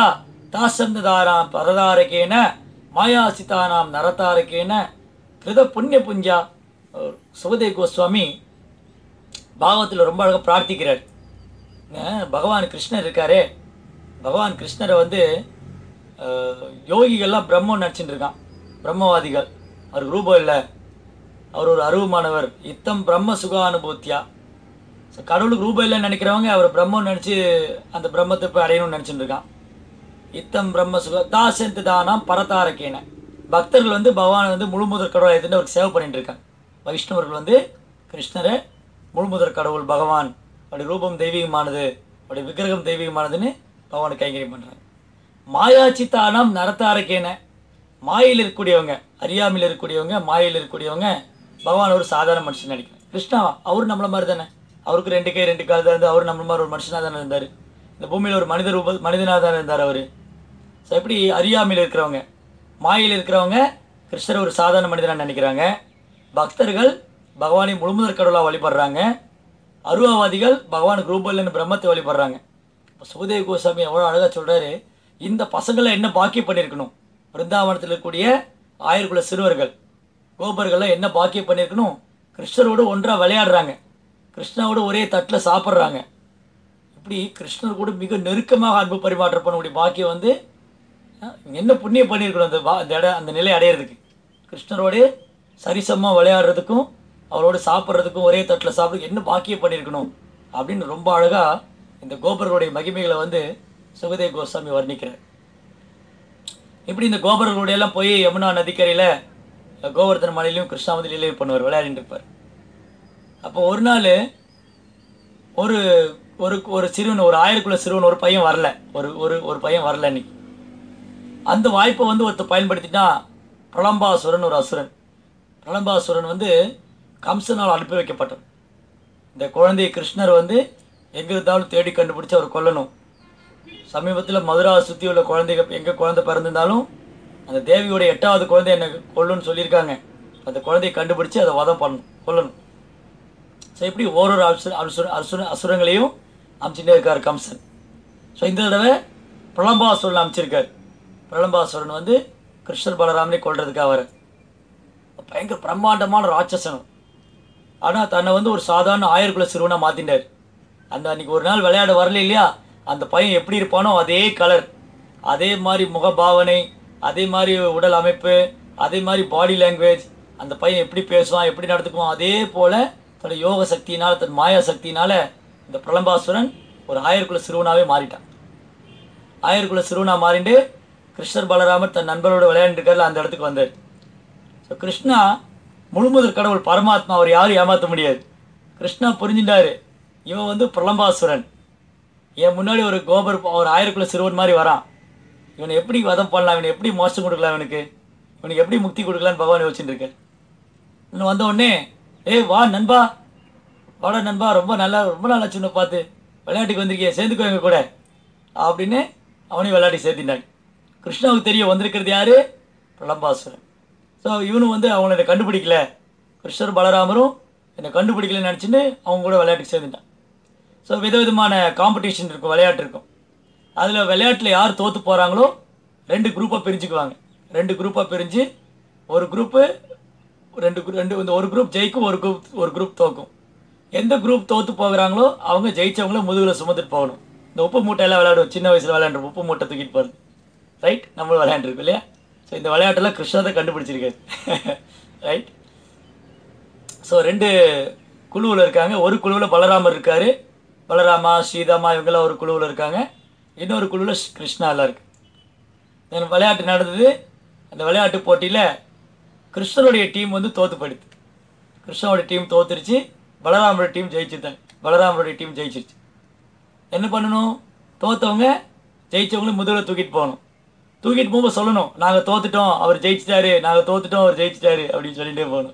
தாசந்ததாராம் பரதாரகேன மாயாசிதானாம் நரதாரகேன கிருத புண்ணிய புஞ்சா அவர் சுகதேவ் கோஸ்வாமி பாகவத்தில் ரொம்ப அழகாக பிரார்த்திக்கிறார் அஹ் பகவான் கிருஷ்ணர் இருக்காரே பகவான் கிருஷ்ணரை வந்து அஹ், யோகிகள்லாம் பிரம்மம் நினச்சிட்டு இருக்கான் பிரம்மவாதிகள் அவர் ரூபம் இல்லை அவர் ஒரு அருவமானவர் இத்தம் பிரம்ம சுகானுபூத்தியா ஸோ கடவுளுக்கு ரூபம் இல்லைன்னு நினைக்கிறவங்க அவர் பிரம்மம் நினச்சி அந்த பிரம்மத்தை போய் அடையணும்னு நினச்சிட்டு இருக்கான் இத்தம் பிரம்ம சுக தாசந்து தானாம் பரதாரக்கேன பக்தர்கள் வந்து பகவானை வந்து முழுமுதற் கடவுளை எடுத்துட்டு அவருக்கு சேவை பண்ணிட்டு இருக்காங்க வைஷ்ணவர்கள் வந்து கிருஷ்ணரை முழுமுதற் கடவுள் பகவான் அவருடைய ரூபம் தெய்வீகமானது அவருடைய விக்கிரகம் தெய்வீகமானதுன்னு பகவானுக்கு கைங்கரியம் பண்ணுறாங்க மாயாச்சித்தானாம் நரத்தாரக்கேன மாயில் இருக்கக்கூடியவங்க அறியாமையில் இருக்கக்கூடியவங்க மாயில் இருக்கக்கூடியவங்க பகவான் ஒரு சாதாரண மனுஷன் நினைக்கிறேன் கிருஷ்ணா அவர் நம்மள மாதிரி தானே அவருக்கு ரெண்டு கை ரெண்டு கால் தான் இருந்து அவர் நம்மள மாதிரி ஒரு மனுஷனாக தானே இருந்தார் இந்த பூமியில் ஒரு மனித ரூப மனிதனாக தானே இருந்தார் அவர் ஸோ எப்படி அறியாமையில் இருக்கிறவங்க மாயில் இருக்கிறவங்க கிருஷ்ணர் ஒரு சாதாரண மனிதனாக நினைக்கிறாங்க பக்தர்கள் பகவானை முழுமுதற் கடவுளாக வழிபடுறாங்க அருவாவாதிகள் பகவானுக்கு ரூபல்லன்னு பிரம்மத்தை வழிபடுறாங்க இப்போ சுகதேவ கோசாமி எவ்வளோ அழகாக சொல்கிறாரு இந்த பசங்களை என்ன பாக்கியம் பண்ணியிருக்கணும் பிருந்தாவனத்தில் இருக்கக்கூடிய ஆயிரக்குள்ள சிறுவர்கள் கோபர்கள்லாம் என்ன பாக்கியம் பண்ணியிருக்கணும் கிருஷ்ணரோடு ஒன்றாக விளையாடுறாங்க கிருஷ்ணாவோட ஒரே தட்டில் சாப்பிட்றாங்க இப்படி கிருஷ்ணர் கூட மிக நெருக்கமாக அன்பு பரிமாற்றம் பண்ணக்கூடிய பாக்கியம் வந்து அஹ், என்ன புண்ணியம் பண்ணியிருக்கணும் அந்த பா- அந்த இட அந்த நிலை அடையிறதுக்கு கிருஷ்ணரோடு சரிசமமாக விளையாடுறதுக்கும் அவரோடு சாப்பிட்றதுக்கும் ஒரே தட்டில் சாப்பிட்றதுக்கு என்ன பாக்கியம் பண்ணியிருக்கணும் அப்படின்னு ரொம்ப அழகாக இந்த கோபர்களுடைய மகிமைகளை வந்து சுகதேவ் கோஸ்வாமி வர்ணிக்கிறார் இப்படி இந்த கோபர்களுடைய எல்லாம் போய் யமுனா நதிக்கரையில் கோவர்தன மலையிலையும் கிருஷ்ணாவதி லீலை பண்ணுவார் விளையாடிட்டு இருப்பார் அப்போ ஒரு நாள் ஒரு ஒரு ஒரு சிறுவன் ஒரு ஆயிரக்குள்ள சிறுவன் ஒரு பையன் வரல ஒரு ஒரு ஒரு பையன் வரல இன்னைக்கு அந்த வாய்ப்பை வந்து ஒருத்தர் பயன்படுத்தினா பிரளம்பாசுரன் ஒரு அசுரன் பிரளம்பாசுரன் வந்து கம்சனால் அனுப்பி வைக்கப்பட்டான் இந்த குழந்தையை கிருஷ்ணர் வந்து எங்கே இருந்தாலும் தேடி கண்டுபிடிச்சு அவர் கொல்லணும் சமீபத்தில் மதுரா சுற்றி உள்ள குழந்தைங்க எங்கே குழந்தை பிறந்திருந்தாலும் அந்த தேவியோட எட்டாவது குழந்தை என்னை கொல்லுன்னு சொல்லியிருக்காங்க அந்த குழந்தையை கண்டுபிடிச்சு அதை வதம் பண்ணணும் கொல்லணும் ஸோ இப்படி ஓரொரு அசுர அசுர அசுர அசுரங்களையும் அமைச்சுட்டே இருக்கார் கம்சன் ஸோ இந்த தடவை பிரளம்பாசுரன் அமைச்சிருக்கார் பிரளம்பாசுரன் வந்து கிருஷ்ணர் பலராமனை கொல்றதுக்காக வர பயங்கர பிரம்மாண்டமான ராட்சசனம் ஆனால் தன்னை வந்து ஒரு சாதாரண ஆயிரக்குள்ள சிறுவனாக மாற்றிட்டார் அந்த அன்னைக்கு ஒரு நாள் விளையாட வரல இல்லையா அந்த பையன் எப்படி இருப்பானோ அதே கலர் அதே மாதிரி முகபாவனை அதே மாதிரி உடல் அமைப்பு அதே மாதிரி பாடி லாங்குவேஜ் அந்த பையன் எப்படி பேசுவான் எப்படி நடந்துக்குவான் அதே போல் தன்னோட யோக சக்தியினால் தன் மாயா சக்தியினால் இந்த பிரலம்பாசுரன் ஒரு ஆயிரக்குள்ள சிறுவனாகவே மாறிட்டான் ஆயிரக்குள்ள சிறுவனா மாறிண்டு கிருஷ்ணர் பலராமர் தன் நண்பரோட விளையாண்டுருக்காருல அந்த இடத்துக்கு வந்தார் ஸோ கிருஷ்ணா முழுமுதற் கடவுள் பரமாத்மா அவர் யாரும் ஏமாற்ற முடியாது கிருஷ்ணா புரிஞ்சுட்டாரு இவன் வந்து பிரலம்பாசுரன் என் முன்னாடி ஒரு கோபர் ஒரு ஆயிரக்குள்ள சிறுவன் மாதிரி வரான் இவனை எப்படி வதம் பண்ணலாம் இவனை எப்படி மோசம் கொடுக்கலாம் இவனுக்கு இவனுக்கு எப்படி முக்தி கொடுக்கலான்னு பகவான் யோசிச்சுட்டு இருக்கேன் இன்னும் வந்த உடனே ஏய் வா நண்பா வாடா நண்பா ரொம்ப நல்லா ரொம்ப நல்லா சின்ன பார்த்து விளையாட்டுக்கு வந்திருக்கிய சேர்ந்துக்கோ எங்க கூட அப்படின்னு அவனையும் விளையாட்டி சேர்த்தினாங்க கிருஷ்ணாவுக்கு தெரிய வந்திருக்கிறது யாரு பிரலம்பாசுரன் ஸோ இவனும் வந்து அவங்கள என்னை கண்டுபிடிக்கல கிருஷ்ணர் பலராமரும் என்னை கண்டுபிடிக்கலன்னு நினச்சிட்டு அவங்க கூட விளையாட்டுக்கு சேர்ந்துட்டான் ஸோ விதவிதமான காம்படிஷன் இருக்கும் விளையாட்டு இருக்கும் அதில் விளையாட்டில் யார் தோற்று போகிறாங்களோ ரெண்டு குரூப்பாக பிரிஞ்சுக்குவாங்க ரெண்டு குரூப்பாக பிரிஞ்சு ஒரு குரூப்பு ரெண்டு group- ரெண்டு இந்த ஒரு குரூப் ஜெயிக்கும் ஒரு குரூப் ஒரு குரூப் தோக்கும் எந்த குரூப் தோற்று போகிறாங்களோ அவங்க ஜெயிச்சவங்கள முதுகில் சுமந்துட்டு போகணும் இந்த உப்பு மூட்டையெல்லாம் விளையாடுவோம் சின்ன வயசில் விளையாண்டுருப்போம் உப்பு மூட்டை தூக்கிட்டு போகிறது ரைட் நம்மளும் விளையாண்டுருக்கோம் இல்லையா ஸோ இந்த விளையாட்டெல்லாம் கிருஷ்ணா தான் கண்டுபிடிச்சிருக்காரு ரைட் ஸோ ரெண்டு குழுவில் இருக்காங்க ஒரு குழுவில் பலராமர் இருக்கார் பலராமா ஸ்ரீதாமா இவங்கெல்லாம் ஒரு குழுவில் இருக்காங்க இன்னொரு குழுவில் கிருஷ்ணா எல்லாம் இருக்கு இந்த விளையாட்டு நடந்தது அந்த விளையாட்டு போட்டியில் கிருஷ்ணனுடைய டீம் வந்து தோத்து போயிடுது கிருஷ்ணனோட டீம் தோத்துருச்சு பலராமரோட டீம் ஜெயிச்சிருந்தாங்க பலராமருடைய டீம் ஜெயிச்சிருச்சு என்ன பண்ணணும் தோத்தவங்க ஜெயிச்சவங்கள முதல்ல தூக்கிட்டு போகணும் தூக்கிட்டு போகும்போது சொல்லணும் நாங்கள் தோத்துட்டோம் அவர் ஜெயிச்சிட்டாரு நாங்கள் தோத்துட்டோம் அவர் ஜெயிச்சிட்டாரு அப்படின்னு சொல்லிட்டே போகணும்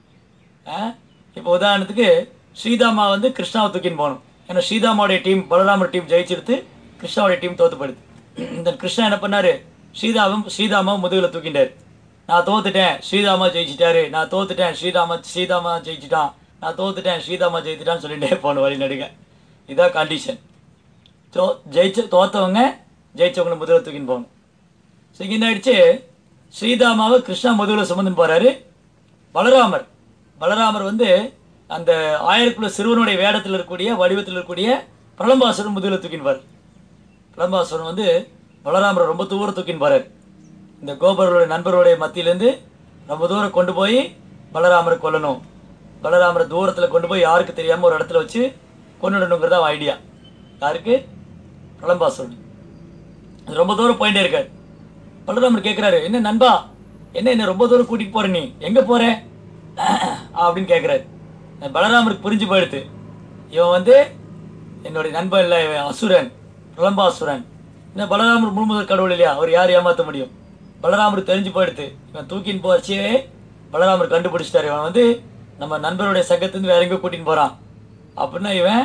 இப்போ உதாரணத்துக்கு ஸ்ரீதாமா வந்து கிருஷ்ணாவை தூக்கின்னு போகணும் ஏன்னா ஸ்ரீதாமாவுடைய டீம் பலராமர் டீம் ஜெயிச்சிருத்து கிருஷ்ணாவுடைய டீம் தோத்துப்படுது இந்த கிருஷ்ணா என்ன பண்ணாரு ஸ்ரீதாவும் ஸ்ரீதாமாவும் முதுகில் தூக்கிட்டாரு நான் தோத்துட்டேன் ஸ்ரீதாமா ஜெயிச்சிட்டாரு நான் தோத்துட்டேன் ஸ்ரீதாமா ஸ்ரீதாமா ஜெயிச்சிட்டான் நான் தோத்துட்டேன் ஸ்ரீதாமா ஜெயிச்சிட்டான்னு சொல்லிட்டே போகணும் வழி நடுங்க இதான் கண்டிஷன் தோ ஜெயிச்ச தோத்தவங்க ஜெயிச்சவங்களை முதல்ல தூக்கின்னு போகணும் ஸோ இங்கே என்ன ஆயிடுச்சு ஸ்ரீதாமாவை கிருஷ்ணா முதுகில் சுமந்துன்னு போகிறாரு பலராமர் பலராமர் வந்து அந்த ஆயிரக்குள்ள சிறுவனுடைய வேடத்தில் இருக்கக்கூடிய வடிவத்தில் இருக்கக்கூடிய பிரலம்பாசுரன் முதுகில் தூக்கின்னு போறார் பிரலம்பாசுரன் வந்து பலராமரை ரொம்ப தூரம் தூக்கின்னு போறார் இந்த கோபர்களுடைய நண்பர்களுடைய மத்தியிலேருந்து ரொம்ப தூரம் கொண்டு போய் பலராமரை கொல்லணும் பலராமரை தூரத்தில் கொண்டு போய் யாருக்கு தெரியாமல் ஒரு இடத்துல வச்சு கொண்டுடணுங்கிறது அவன் ஐடியா யாருக்கு பிரலம்பாசுரன் அது ரொம்ப தூரம் போயிட்டே இருக்காரு பலராமர் கேட்குறாரு என்ன நண்பா என்ன என்ன ரொம்ப தூரம் கூட்டிகிட்டு போற நீ எங்கே போற அப்படின்னு கேட்குறாரு பலராமருக்கு புரிஞ்சு போயிடுது இவன் வந்து என்னுடைய நண்பன் இல்லை இவன் அசுரன் பிரலம்பாசுரன் என்ன பலராமர் முழுமுதல் கடவுள் இல்லையா அவர் யார் ஏமாற்ற முடியும் பலராமருக்கு தெரிஞ்சு போயிடுது இவன் தூக்கின்னு போச்சே பலராமர் கண்டுபிடிச்சிட்டாரு இவன் வந்து நம்ம நண்பருடைய சங்கத்துலேருந்து வேற எங்கேயோ கூட்டின்னு போகிறான் அப்படின்னா இவன்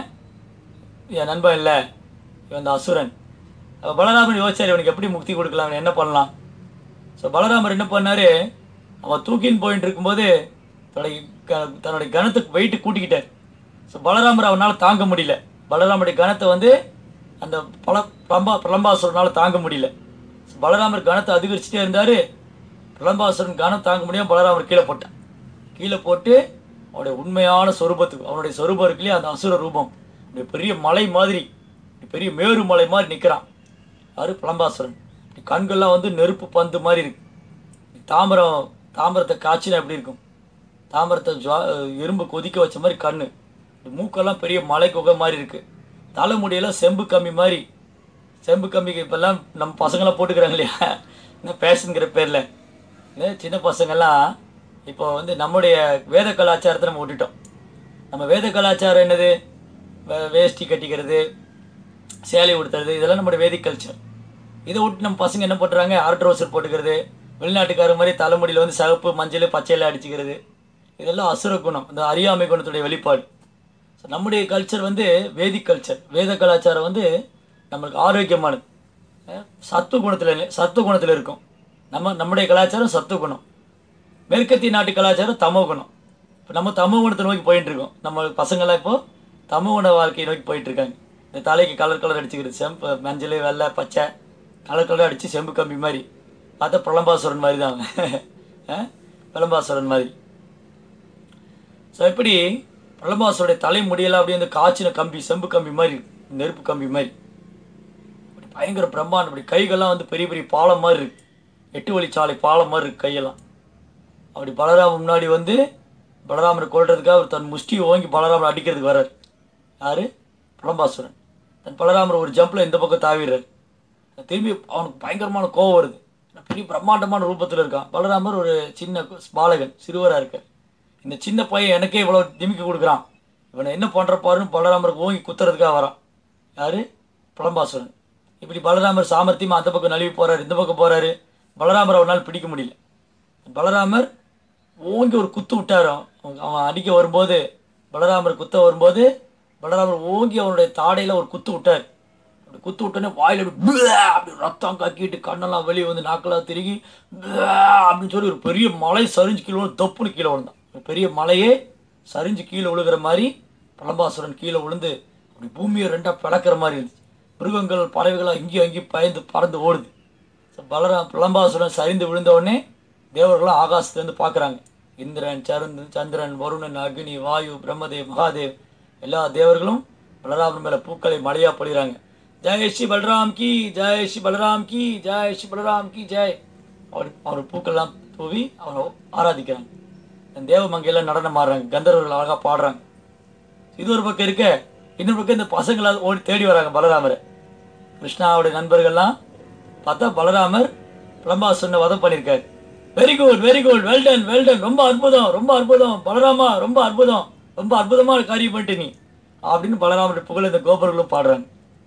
என் நண்பன் இல்லை இவன் இந்த அசுரன் அப்ப பலராமர் யோசிச்சார் இவனுக்கு எப்படி முக்தி கொடுக்கலாம் இவன் என்ன பண்ணலாம் ஸோ பலராமர் என்ன பண்ணாரு அவன் தூக்கின்னு போயிட்டு இருக்கும்போது தன்னுடைய க- தன்னுடைய கணத்துக்கு வெயிட்டு கூட்டிக்கிட்டார் ஸோ பலராமர் அவனால் தாங்க முடியல பலராமருடைய கணத்தை வந்து அந்த பல பிரம்பா பிரலம்பாசுரனால் தாங்க முடியல ஸோ பலராமர் கணத்தை அதிகரிச்சுட்டே இருந்தார் பிரலம்பாசுரன் கணம் தாங்க முடியாம பலராமர் கீழே போட்டான் கீழே போட்டு அவனுடைய உண்மையான சொரூபத்துக்கு அவனுடைய சொரூபம் இருக்கு இல்லையா அந்த அசுர ரூபம் இப்படி பெரிய மலை மாதிரி இப்படி பெரிய மேரு மலை மாதிரி நிற்கிறான் யாரு பிரலம்பாசுரன் இப்படி கண்கள்லாம் வந்து நெருப்பு பந்து மாதிரி இருக்கு இப்படி தாமரம் தாமரத்தை காய்ச்சினா எப்படி இருக்கும் தாமரத்தை ஜுவா எறும்பு கொதிக்க வச்ச மாதிரி கண்ணு இப்படி மூக்கெல்லாம் பெரிய மலை குகை மாதிரி இருக்கு தலைமுடியெல்லாம் செம்பு கம்மி மாதிரி செம்பு கம்பிக்கு இப்போல்லாம் நம்ம பசங்களாம் போட்டுக்கிறாங்க இல்லையா என்ன பேஷனுங்கிற பேரில் இந்த சின்ன பசங்கள்லாம் இப்போ வந்து நம்முடைய வேத கலாச்சாரத்தை நம்ம விட்டுட்டோம் நம்ம வேத கலாச்சாரம் என்னது வே- வேஷ்டி கட்டிக்கிறது சேலை உடுத்துறது இதெல்லாம் நம்மளோட வேதிக் கல்ச்சர் இதை விட்டு நம்ம பசங்க என்ன பண்ணுறாங்க ஆர்ட் ட்ரௌசர் போட்டுக்கிறது வெளிநாட்டுக்காரங்க மாதிரி தலைமுடியில் வந்து சிவப்பு மஞ்சள் பச்சையில் அடிச்சுக்கிறது இதெல்லாம் அசுர குணம் இந்த அறியாமை குணத்துடைய வெளிப்பாடு ஸோ நம்முடைய கல்ச்சர் வந்து வேதிக் கல்ச்சர் வேத கலாச்சாரம் வந்து நம்மளுக்கு ஆரோக்கியமானது அஹ் சத்துவ குணத்தில் சத்துவ குணத்தில் இருக்கும் நம்ம நம்முடைய கலாச்சாரம் சத்துவ குணம் மேற்கத்திய நாட்டு கலாச்சாரம் தமோ குணம் இப்போ நம்ம தமோ குணத்தை நோக்கி போயிட்டு இருக்கோம் நம்ம பசங்கள்லாம் இப்போ தமோ குண வாழ்க்கையை நோக்கி போயிட்டு இருக்காங்க இந்த தலைக்கு கலர் கலர் அடிச்சுக்கிறது செம்பு மஞ்சள் வெள்ளை பச்சை கலர் கலர் அடித்து செம்பு கம்பி மாதிரி பார்த்தா பிரலம்பாசுரன் மாதிரி தான் அவன். அஹ் பிரலம்பாசுரன் மாதிரி ஸோ எப்படி பிரலம்பாசுரோடைய தலைமுடியெல்லாம் அப்படியே அந்த காய்ச்சின கம்பி செம்பு கம்பி மாதிரி இருக்கு. நெருப்பு கம்பி மாதிரி அப்படி பயங்கர பிரம்மாண்டம் அப்படி கைகள்லாம் வந்து பெரிய பெரிய பாலம் மாதிரி இருக்கு எட்டு வழிச்சாலை பாலம் மாதிரி இருக்கு கையெல்லாம் அப்படி பலராமர் முன்னாடி வந்து பலராமரை கொல்றதுக்காக அவர் தன் முஷ்டியை ஓங்கி பலராமரை அடிக்கிறதுக்கு வர்றார் யாரு பிரலம்பாசுரன் தன் பலராமர் ஒரு ஜம்பில் இந்த பக்கம் தாவிடுறார் திரும்பி அவனுக்கு பயங்கரமான கோவம் வருது பெரிய பிரம்மாண்டமான ரூபத்தில் இருக்கான் பலராமர் ஒரு சின்ன பாலகன் சிறுவராக இருக்கார் இந்த சின்ன பையன் எனக்கே இவ்வளோ திமிக்கி கொடுக்குறான் இவனை என்ன பண்ணுற பாருன்னு பலராமருக்கு ஓங்கி குத்துறதுக்காக வரான் யாரு புலம்பாசுரன் இப்படி பலராமர் சாமர்த்தியமாக அந்த பக்கம் நழுவி போறாரு இந்த பக்கம் போறாரு பலராமர் அவனால் பிடிக்க முடியல பலராமர் ஓங்கி ஒரு குத்து விட்டாரு அவன் அவன் அடிக்க வரும்போது பலராமர் குத்த வரும்போது பலராமர் ஓங்கி அவனுடைய தாடையில ஒரு குத்து விட்டார் அப்படி குத்து விட்டோன்னே வாயில அப்படி "ப்ளே" அப்படி ரத்தம் கக்கிட்டு கண்ணெல்லாம் வெளியே வந்து நாக்கெல்லாம் திருகி "ப்ளே" அப்படின்னு சொல்லி ஒரு பெரிய மலை சரிஞ்சு கீழே விழுந்து தப்புன்னு கீழே விழுந்தான் ஒரு பெரிய மலையே சரிஞ்சு கீழே விழுகிற மாதிரி பிரலம்பாசுரன் கீழே விழுந்து அப்படி பூமியை ரெண்டா பிளக்கிற மாதிரி இருந்துச்சு மிருகங்கள் பறவைகளாக இங்கேயும் அங்கேயும் பயந்து பறந்து ஓடுது ஸோ பலராம் பிரலம்பாசுரன் சரிந்து விழுந்த உடனே தேவர்கள்லாம் ஆகாசத்துலேருந்து பார்க்குறாங்க இந்திரன் சருந்து சந்திரன் வருணன் அக்னி வாயு பிரம்மதேவ் மகாதேவ் எல்லா தேவர்களும் பலராமன் மேலே பூக்களை மழையாக பொழிகிறாங்க ஜெய் ஸ்ரீ பலராம் கி ஜெய் ஸ்ரீ பலராம் கி ஜெய் ஸ்ரீ பலராம் கி ஜெய் அவர் அவர் பூக்கள்லாம் தூவி அவரை ஆராதிக்கிறாங்க அந்த தேவ மங்கையெல்லாம் நடனம் ஆடுறாங்க கந்தர்வர்கள் அழகாக பாடுறாங்க இது ஒரு பக்கம் இருக்க இன்னொரு பக்கம் இந்த பசங்களாம் ஓடி தேடி வராங்க பலராமரை கிருஷ்ணாவுடைய நண்பர்கள்லாம் பார்த்தா பலராமர் பிரம்பாசுரனை வதம் பண்ணியிருக்காரு very good very good well done well done ரொம்ப அற்புதம் ரொம்ப அற்புதம் பலராமா ரொம்ப அற்புதம் ரொம்ப அற்புதமான காரியம் பண்ணிட்டு நீ அப்படின்னு பலராமர் புகழ் இந்த கோபுரங்களும் பாடுறாங்க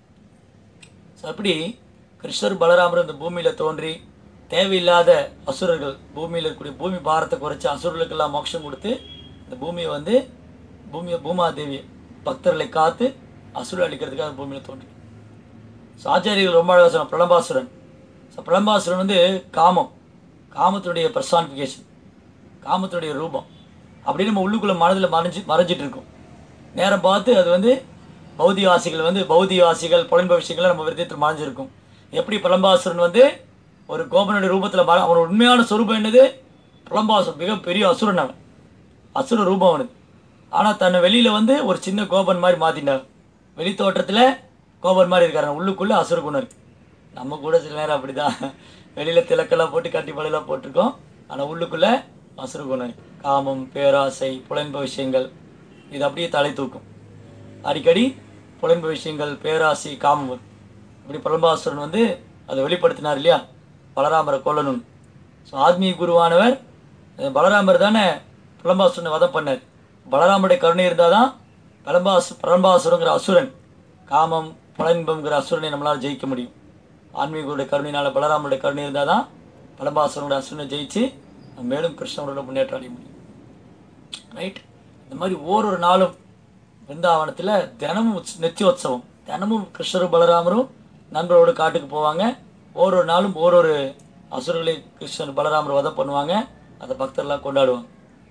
ஸோ அப்படி கிருஷ்ணர் பலராமர் இந்த பூமியில் தோன்றி தேவையில்லாத அசுரர்கள் பூமியில் இருக்கக்கூடிய பூமி பாரத்தை குறைச்சி அசுரர்களுக்கெல்லாம் மோட்சம் கொடுத்து இந்த பூமியை வந்து பூமியை பூமாதேவி பக்தர்களை காத்து அசுரர் அழிக்கிறதுக்காக பூமியில் தோன்றி ஸோ ஆச்சாரியர்கள் ரொம்ப அழகாக சொன்ன பிரலம்பாசுரன் ஸோ பிரலம்பாசுரன் வந்து காமம் காமத்தினுடைய பர்சானிஃபிகேஷன் காமத்தினுடைய ரூபம் அப்படின்னு நம்ம உள்ளுக்குள்ளே மனதில் மறைஞ்சு மறைஞ்சிட்டு இருக்கும் நேரம் பார்த்து அது வந்து பௌதிக ஆசைகள் வந்து பௌதிக ஆசைகள் புலன்ப விஷயங்கள் நம்ம விருதத்தில் மறைஞ்சிருக்கும் எப்படி பிரம்பாசுரன் வந்து ஒரு கோபனுடைய ரூபத்தில் மாற அவனோட உண்மையான சொரூபம் என்னது பிரம்பாசுரன் மிகப்பெரிய அசுரன் அவன் அசுர ரூபம் அவனுக்கு ஆனால் தன்னை வெளியில் வந்து ஒரு சின்ன கோபன் மாதிரி மாற்றினார் வெளி தோற்றத்தில் கோபன் மாதிரி இருக்காரு உள்ளுக்குள்ளே அசுர குணம் இருக்கு நம்ம கூட சில நேரம் அப்படி தான் வெளியில் திலக்கெல்லாம் போட்டு கட்டி பழையெல்லாம் போட்டிருக்கோம் ஆனால் உள்ளுக்குள்ளே அசுர குணம் இருக்கு காமம் பேராசை புலன்ப விஷயங்கள் இது அப்படியே தலை தூக்கும் அடிக்கடி புலன்ப விஷயங்கள் பேராசை காமம் வரும் இப்படி பிரம்பாசுரன் வந்து அதை வெளிப்படுத்தினார் இல்லையா பலராமரை கொல்லணும் ஸோ ஆத்மீக குருவானவர் அஹ் பலராமர் தானே பிரம்பாசுரனை வதம் பண்ணார் பலராமருடைய கருணை இருந்தால் தான் பிரம்பாசு பிரம்பாசுரங்கிற அசுரன் காமம் புலன்பம்ங்கிற அசுரனை நம்மளால் ஜெயிக்க முடியும் ஆன்மீகருடைய கருணையினால் பலராமருடைய கருணை இருந்தால் தான் பிரம்பாசுரனுடைய அசுரனை ஜெயிச்சு நம்ம மேலும் கிருஷ்ணனோட முன்னேற்றம் அடைய முடியும் ரைட் இந்த மாதிரி ஓரொரு நாளும் பிருந்தாவனத்தில் தினமும் உத்ஸ்- நித்தியோத்சவம் தினமும் கிருஷ்ணரும் பலராமரும் நண்பரோடு காட்டுக்கு போவாங்க ஓரொரு நாளும் ஓரொரு அசுரர்களை கிருஷ்ணர் பலராமர் வதம் பண்ணுவாங்க அதை பக்தர்லாம் கொண்டாடுவாங்க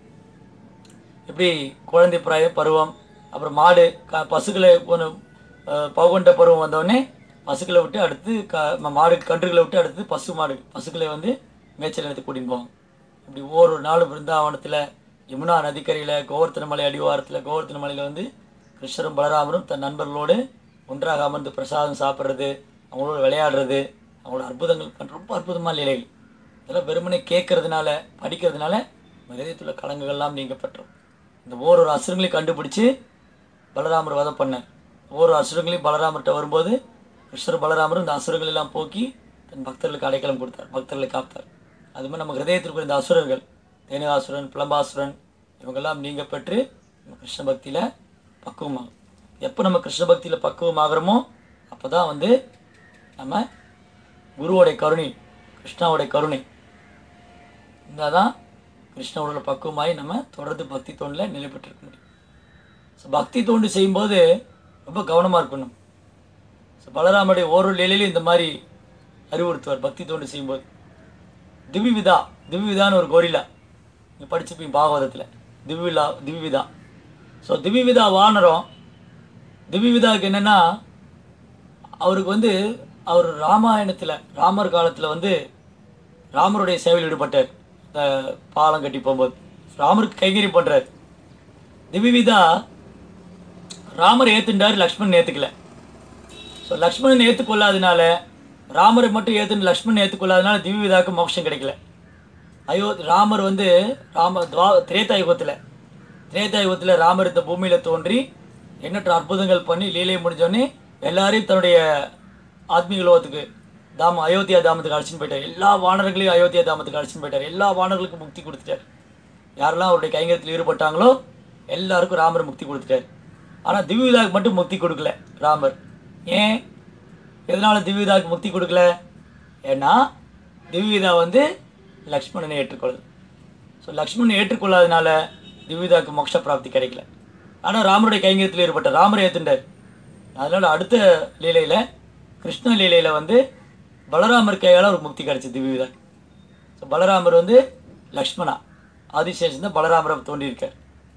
இப்படி குழந்தை பிராய பருவம் அப்புறம் மாடு க பசுக்களை ஒன்று பகுண்ட பருவம் வந்தோடனே பசுக்களை விட்டு அடுத்து க ம- மாடு கன்றுகளை விட்டு அடுத்து பசு மாடு பசுக்களை வந்து மேய்ச்சல் நிலத்துக்கு கூட்டின்னு போவாங்க இப்படி ஒவ்வொரு நாளும் பிருந்தாவனத்தில் யமுனா நதிக்கரையில் கோவர்த்தன மலை அடிவாரத்தில் கோவர்த்தன மலையில் வந்து கிருஷ்ணரும் பலராமரும் தன் நண்பர்களோடு ஒன்றாக அமர்ந்து பிரசாதம் சாப்பிட்றது அவங்களோட விளையாடுறது அவங்களோட அற்புதங்கள் பண்ற ரொம்ப அற்புதமான லீலைகள் இதெல்லாம் வெறுமனே கேட்கறதுனால படிக்கிறதுனால இதயத்துல கலங்குகள்லாம் நீங்கப்பட்டோம் இந்த ஓரொரு அசுரங்களையும் கண்டுபிடிச்சு பலராமர் வதம் பண்ணார் ஒவ்வொரு அசுரங்களையும் பலராமர்கிட்ட வரும்போது கிருஷ்ணர் பலராமரும் இந்த அசுரங்கள் எல்லாம் போக்கி தன் பக்தர்களுக்கு அடைக்கலம் கொடுத்தார் பக்தர்களை காத்தார் அது மாதிரி நம்ம ஹிருதயத்திற்குள்ள இந்த அசுரர்கள் தேனுகாசுரன் பிளம்பாசுரன் இவங்கெல்லாம் நீங்க பெற்று நம்ம கிருஷ்ண பக்தியில் பக்குவமாகும் எப்போ நம்ம கிருஷ்ண பக்தியில் பக்குவமாகறோமோ அப்போ தான் வந்து நம்ம குருவோடைய கருணை கிருஷ்ணாவுடைய கருணை இருந்தால் தான் கிருஷ்ணாவோட பக்குவமாகி நம்ம தொடர்ந்து பக்தி தோண்டில் நிலை பெற்றிருக்க முடியும் ஸோ பக்தி தோண்டு செய்யும்போது ரொம்ப கவனமாக இருக்கணும் ஸோ பலராமருடைய ஒரு நிலையிலும் இந்த மாதிரி அறிவுறுத்துவார் பக்தி தோண்டு செய்யும்போது திவ்யவிதா திவ்யவிதான்னு ஒரு கோரிலா நீங்கள் படிச்சிருப்பீங்க பாகவதத்தில் திவ்யவிழா திவ்யவிதா ஸோ திவ்யவிதா வானரம் திவ்யவிதாவுக்கு என்னென்னா அவருக்கு வந்து அவர் ராமாயணத்தில் ராமர் காலத்தில் வந்து ராமருடைய சேவையில் ஈடுபட்டார் இந்த பாலம் கட்டி போகும்போது ராமருக்கு கைங்கறி பண்ணுறார் திவ்யவிதா ராமர் ஏற்றுண்டார் லக்ஷ்மணன் ஏற்றுக்கல ஸோ லக்ஷ்மணன் ஏற்றுக்கொள்ளாதனால ராமரை மட்டும் ஏற்றுன்னு லக்ஷ்மணன் ஏற்றுக்கொள்ளாதனால திவ்யவிதாவுக்கு மோட்சம் கிடைக்கல ஐயோ ராமர் வந்து ராம துவா திரேதா யுகத்தில் திரேதா யுகத்தில் ராமர் இந்த பூமியில் தோன்றி எண்ணற்ற அற்புதங்கள் பண்ணி லீலையை முடிஞ்சோடனே எல்லாரையும் தன்னுடைய ஆத்மீக லோகத்துக்கு தாம அயோத்தியா தாமத்துக்கு அழைச்சின்னு போயிட்டார் எல்லா வானர்களையும் அயோத்தியா தாமத்துக்கு அழைச்சின்னு போயிட்டார் எல்லா வானர்களுக்கும் முக்தி கொடுத்துட்டார் யாரெல்லாம் அவருடைய கைங்கரியத்தில் ஈடுபட்டாங்களோ எல்லாருக்கும் ராமர் முக்தி கொடுத்துட்டார் ஆனால் திவ்யவிதாவுக்கு மட்டும் முக்தி கொடுக்கல ராமர் ஏன் எதனால் திவ்யவிதாவுக்கு முக்தி கொடுக்கல ஏன்னா திவ்யவிதா வந்து லக்ஷ்மணனை ஏற்றுக்கொள்ளுது ஸோ லக்ஷ்மணனை ஏற்றுக்கொள்ளாதனால திவ்யவிதாவுக்கு மோட்ச பிராப்தி கிடைக்கல ஆனால் ராமருடைய கைங்கரியத்தில் ஈடுபட்ட ராமரை ஏற்றுண்டார் அதனால் அடுத்த லீலையில் கிருஷ்ண லீலையில் வந்து பலராமர் கையால் ஒரு முக்தி கிடைச்சி திவ்யவிதா ஸோ பலராமர் வந்து லக்ஷ்மணா ஆதிசேஷன் தான் பலராமரை தோண்டியிருக்கார்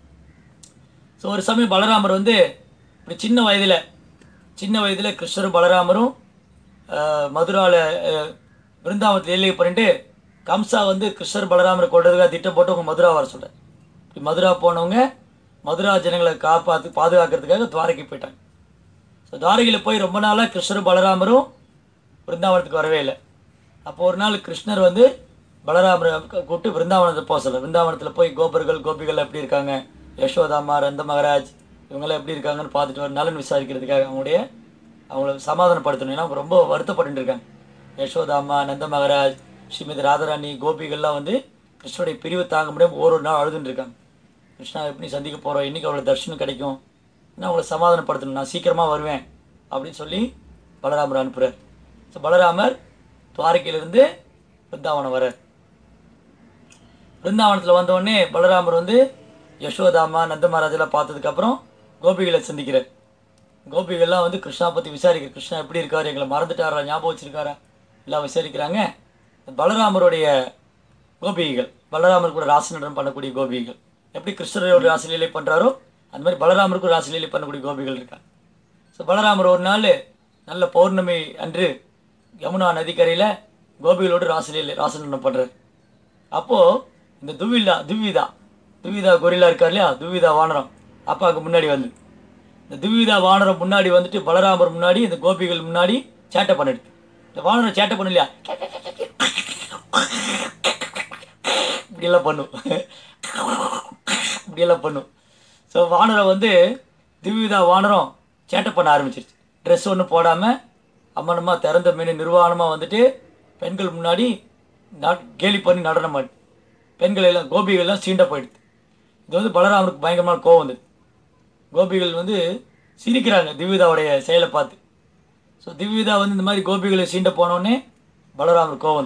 ஸோ ஒரு சமயம் பலராமர் வந்து இப்படி சின்ன வயதில் சின்ன வயதில் கிருஷ்ணரும் பலராமரும் ஆஹ், மதுரால ஆஹ், பிருந்தாவனத்தில் எல்லை பண்ணிட்டு கம்சா வந்து கிருஷ்ணர் பலராமரை கொள்றதுக்காக திட்டம் போட்டு அவங்க மதுரா வர சொல்கிறார் இப்படி மதுரா போனவங்க மதுரா ஜனங்களை காப்பாற்று பாதுகாக்கிறதுக்காக துவாரகை போயிட்டாங்க ஸோ துவாரகையில் போய் ரொம்ப நாளாக கிருஷ்ணரும் பலராமரும் பிருந்தாவனத்துக்கு வரவே இல்லை அப்போ ஒரு நாள் கிருஷ்ணர் வந்து பலராமரை கூப்பிட்டு பிருந்தாவனத்தை போக சொல்ல பிருந்தாவனத்தில் போய் கோபர்கள் கோபிகள் எப்படி இருக்காங்க யசோதாமா ரந்த மகராஜ் இவங்கெல்லாம் எப்படி இருக்காங்கன்னு பார்த்துட்டு வர நலன் விசாரிக்கிறதுக்காக அவங்களுடைய அவங்கள சமாதானப்படுத்தணும் ஏன்னா அவங்க ரொம்ப வருத்தப்பட்டு இருக்காங்க யசோதாமா நந்த மகராஜ் ஸ்ரீமதி ராதாராணி கோபிகள்லாம் வந்து கிருஷ்ணனுடைய பிரிவு தாங்க முடியாமல் ஒரு ஒரு நாள் அழுதுன்னு இருக்காங்க கிருஷ்ணா எப்படி சந்திக்க போகிறோம் இன்னைக்கு அவளை தர்ஷனம் கிடைக்கும் நான் அவங்கள சமாதானப்படுத்தணும் நான் சீக்கிரமாக வருவேன் அப்படின்னு சொல்லி பலராமர் அனுப்புகிறார் ஸோ பலராமர் துவாரகையிலிருந்து பிருந்தாவனம் வரார் பிருந்தாவனத்தில் வந்தோடனே பலராமர் வந்து யசோதாமா நந்த மகாராஜெல்லாம் பார்த்ததுக்கப்புறம் கோபிகளை சந்திக்கிறார் கோபிகள்லாம் வந்து கிருஷ்ணா பற்றி விசாரிக்கிற கிருஷ்ணா எப்படி இருக்காரு எங்களை மறந்துட்டாரா ஞாபகம் வச்சிருக்காரா எல்லாம் விசாரிக்கிறாங்க பலராமருடைய கோபிகைகள் பலராமர் கூட ராசநடம் பண்ணக்கூடிய கோபிகைகள் எப்படி கிருஷ்ணரோட ராசலீலை பண்ணுறாரோ அந்த மாதிரி பலராமருக்கும் ராசலீலை பண்ணக்கூடிய கோபிகள் இருக்காங்க ஸோ பலராமர் ஒரு நாள் நல்ல பௌர்ணமி அன்று யமுனா நதிக்கரையில் கோபிகளோடு ராசலீல ராசனம் பண்ணுறாரு அப்போது இந்த துவிதா துவிதா துவிதா கொரில்லா இருக்கார் இல்லையா துவிதா வானரம் அப்பாவுக்கு முன்னாடி வந்து இந்த துவிதா வானரம் முன்னாடி வந்துட்டு பலராமர் முன்னாடி இந்த கோபிகள் முன்னாடி சேட்டை பண்ணிடுது இந்த வானரம் சேட்டை பண்ணு இல்லையா இப்படியெல்லாம் பண்ணும் இப்படியெல்லாம் பண்ணும் ஸோ வானரம் வந்து திவ்யுதா வானரம் சேட்டை பண்ண ஆரம்பிச்சிருச்சு ட்ரெஸ் ஒன்றும் போடாமல் அம்மனமாக திறந்த மீன் நிர்வாணமாக வந்துட்டு பெண்கள் முன்னாடி நட் கேலி பண்ணி நடனம் ஆடி பெண்கள் எல்லாம் கோபிகள் எல்லாம் சீண்ட போயிடுது இது வந்து பலராமருக்கு பயங்கரமான கோவம் வந்தது கோபிகள் வந்து சிரிக்கிறாங்க திவ்யுதாவுடைய செயலை பார்த்து ஸோ திவ்யுதா வந்து இந்த மாதிரி கோபிகளை சீண்ட போனோடனே பலராமர் கோவம்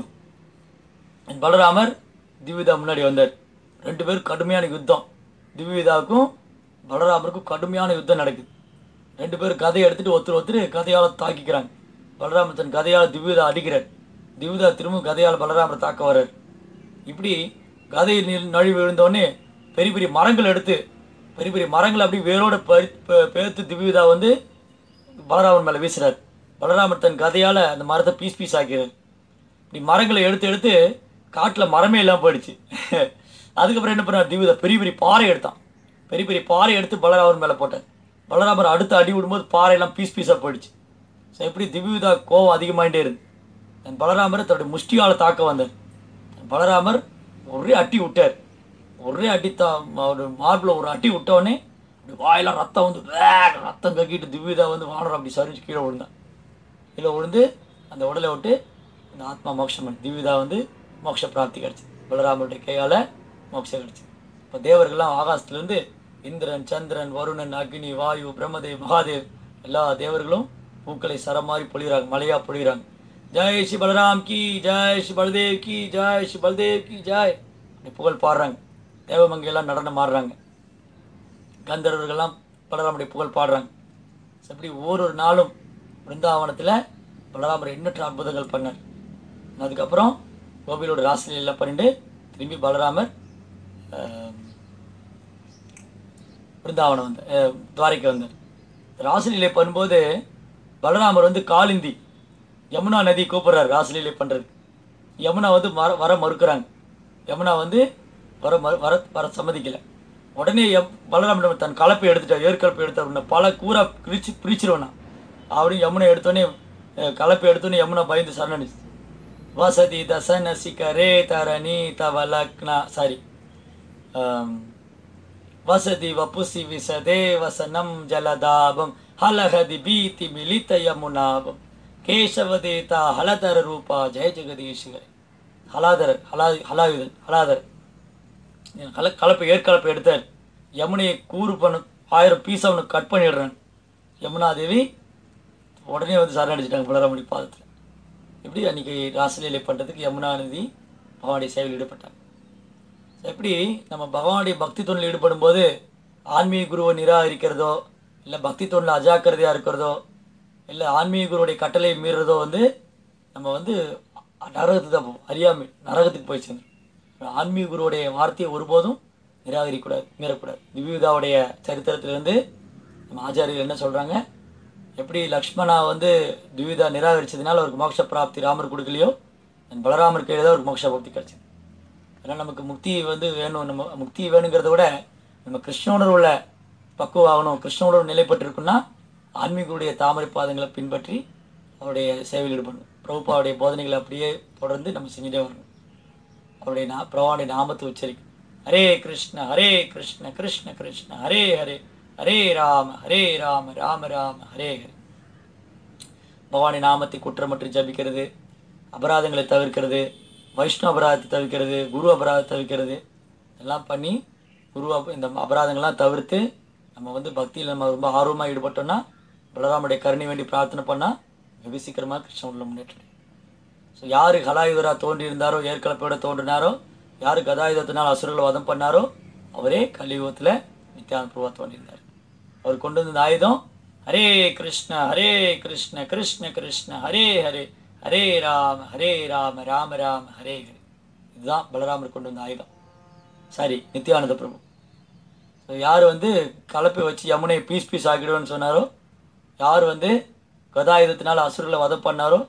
வந்து பலராமர் திவ்யுதா முன்னாடி வந்தார் ரெண்டு பேரும் கடுமையான யுத்தம் திவ்யுதாவுக்கும் பலராமருக்கும் கடுமையான யுத்தம் நடக்குது ரெண்டு பேரும் கதையை எடுத்துட்டு ஒருத்தர் ஒருத்தர் கதையால் தாக்கிக்கிறாங்க பலராமர் தன் கதையால் திவ்யுதா அடிக்கிறார் திவ்யுதா திரும்ப கதையால் பலராமரை தாக்க வர்றார் இப்படி கதை நி- நழுவி விழுந்தோடனே பெரிய பெரிய மரங்கள் எடுத்து பெரிய பெரிய மரங்களை அப்படி வேரோட பறி பே- பேர்த்து திவ்யுதா வந்து பலராமன் மேலே வீசுறார் பலராமர் தன் கதையால் அந்த மரத்தை பீஸ் பீஸ் ஆக்கிறார் இப்படி மரங்களை எடுத்து எடுத்து காட்டில் மரமே இல்லாமல் போயிடுச்சு அதுக்கப்புறம் என்ன பண்ணார் திவ்யுதா பெரிய பெரிய பாறை எடுத்தான் பெரிய பெரிய பாறை எடுத்து பலராமர் மேலே போட்டார் பலராமர் அடுத்து அடி விடும்போது பாறையெல்லாம் பீஸ் பீஸாக போயிடுச்சு ஸோ எப்படி திவ்யுதா கோவம் அதிகமாகிட்டே இருந்து தன் பலராமரை தன்னுடைய முஷ்டியால் தாக்க வந்தார் பலராமர் ஒரே அட்டி விட்டார் ஒரே அடி தா ஒரு மார்பில் ஒரு அட்டி விட்டோடனே அப்படி வாயெல்லாம் ரத்தம் வந்து வேக ரத்தம் கக்கிட்டு திவ்யுதா வந்து வானரம் அப்படி சரிஞ்சு கீழே விழுந்தான் கீழே விழுந்து அந்த உடலை விட்டு அந்த ஆத்மா மோட்சம் பண்ணி திவ்யுதா வந்து மோட்ச பிராப்தி கிடச்சிது பலராமருடைய கையால் மோட்சம் கிடச்சிது இப்போ தேவர்கள்லாம் ஆகாசத்துலேருந்து இந்திரன் சந்திரன் வருணன் அக்னி வாயு பிரம்மதேவ் மகாதேவ் எல்லா தேவர்களும் பூக்களை சரம் மாதிரி பொழிகிறாங்க மலையாக பொழிகிறாங்க ஜெய் ஸ்ரீ பலராம் கி ஜெய் ஸ்ரீ பலதேவ் கி ஜெய் ஸ்ரீ பலதேவ் கி ஜெய் அப்படி புகழ் பாடுறாங்க தேவமங்கையெல்லாம் நடனம் ஆடுறாங்க கந்தர்வர்கள்லாம் பலராமருடைய புகழ் பாடுறாங்க So, இப்படி ஒவ்வொரு நாளும் பிருந்தாவனத்தில் பலராமர் எண்ணற்ற அற்புதங்கள் பண்ணார் அதுக்கப்புறம் கோபிலோட ராசிலெல்லாம் பண்ணிட்டு திரும்பி பலராமர் ஆஹ், பிருந்தாவனம் வந்தார் அஹ், துவாரைக்கு வந்தார் ராசலீலை பண்ணும்போது பலராமர் வந்து காலிந்தி யமுனா நதி கூப்பிடுறாரு ராசலீலை பண்ணுறது யமுனா வந்து வர வர மறுக்கிறாங்க யமுனா வந்து வர மறு வர வர சம்மதிக்கலை உடனே எம் பலராமன் தன் கலப்பை எடுத்துட்டார் ஏற்கலப்பை எடுத்தார் உன்னை பல கூறா பிரிச்சு பிரிச்சிருவேண்ணா அப்படின்னு யமுனை எடுத்தோடனே அஹ், கலப்பை எடுத்தோடனே யமுனா பயந்து சரணடிச்சு வசதி தசன சிகரே தரணி தவலக்னா சாரி வசதி வபுசி விசதே வசனம் ஜலதாபம் ஹலஹதி பீதி மிலித யமுனாபம் கேசவதேதா ஹலதர ரூபா ஜெய ஜெகதீஸ்வரே ஹலாதரர் ஹலா ஹலாயுதன் ஹலாதர் கல கலப்பை ஏற்கலப்பை எடுத்தார் யமுனையை கூறு பண்ண ஆயிரம் பீஸ் அவனுக்கு கட் பண்ணிடுறேன் யமுனா தேவி உடனே வந்து சரணடிச்சிட்டாங்க பலராமணி பாதத்தில் இப்படி அன்றைக்கி ராசலீலை பண்ணுறதுக்கு யமுனா நதி பகவானுடைய சேவையில் ஈடுபட்டாங்க எப்படி நம்ம பகவானுடைய பக்தி தொண்டில் ஈடுபடும் போது ஆன்மீக குருவை நிராகரிக்கிறதோ இல்லை பக்தி தொண்டில் அஜாக்கிரதையாக இருக்கிறதோ இல்லை ஆன்மீக குருவுடைய கட்டளை மீறுறதோ வந்து நம்ம வந்து நரகத்துக்கு தான் போவோம் அறியாமை நரகத்துக்கு போய் சேர்ந்துடும் ஆன்மீக குருவுடைய வார்த்தையை ஒருபோதும் நிராகரிக்கக்கூடாது மீறக்கூடாது திவ்யுதாவுடைய சரித்திரத்திலிருந்து நம்ம ஆச்சாரியர்கள் என்ன சொல்கிறாங்க எப்படி லக்ஷ்மணா வந்து திவ்யுதா நிராகரிச்சதுனால அவருக்கு மோட்ச பிராப்தி ராமர் கொடுக்கலையோ அந்த பலராமர் கையில் தான் அவருக்கு மோட்ச பிராப்தி கிடச்சிது அதனால் நமக்கு முக்தி வந்து வேணும் நம்ம முக்தி வேணுங்கிறத விட நம்ம கிருஷ்ண உணர்வுல பக்குவம் ஆகணும் கிருஷ்ண உணர்வு நிலைப்பட்டிருக்குன்னா ஆன்மீகருடைய தாமரை பாதங்களை பின்பற்றி அவருடைய சேவையில் ஈடுபடணும் பிரபுபாவுடைய போதனைகளை அப்படியே தொடர்ந்து நம்ம செஞ்சுட்டே வரணும் அவருடைய நா பிரபாவுடைய நாமத்தை உச்சரிக்கும் ஹரே கிருஷ்ண ஹரே கிருஷ்ண கிருஷ்ண கிருஷ்ண ஹரே ஹரே ஹரே ராம ஹரே ராம ராம ராம ஹரே ஹரே பகவானின் நாமத்தை குற்றமற்று ஜபிக்கிறது அபராதங்களை தவிர்க்கிறது வைஷ்ணவ அபராதத்தை தவிர்க்கிறது குரு அபராதத்தை தவிர்க்கிறது எல்லாம் பண்ணி குரு அப- இந்த அபராதங்கள்லாம் தவிர்த்து நம்ம வந்து பக்தியில் நம்ம ரொம்ப ஆர்வமாக ஈடுபட்டோம்னா பலராமுடைய கருணை வேண்டி பிரார்த்தனை பண்ணால் வெகு சீக்கிரமாக கிருஷ்ண உள்ள முன்னேற்றம் ஸோ யார் கலாயுதராக தோன்றியிருந்தாரோ ஏற்கலப்பையோட தோன்றினாரோ யார் கதாயுதத்தினால் அசுரர்களை வதம் பண்ணாரோ அவரே கலியுகத்தில் நித்யானந்த பிரபா தோன்றியிருந்தார் அவர் கொண்டு வந்த இந்த ஆயுதம் ஹரே கிருஷ்ண ஹரே கிருஷ்ண கிருஷ்ண கிருஷ்ண ஹரே ஹரே ஹரே ராம ஹரே ராம ராம ராம ஹரே ஹரே இதுதான் பலராமர் கொண்டு வந்த ஆயுதம் சரி நித்யானந்த பிரபு ஸோ யார் வந்து கலப்பை வச்சு யமுனை பீஸ் பீஸ் ஆக்கிடுவேன்னு சொன்னாரோ யார் வந்து கதாயுதத்தினால் அசுரர்களை வதம் பண்ணாரோ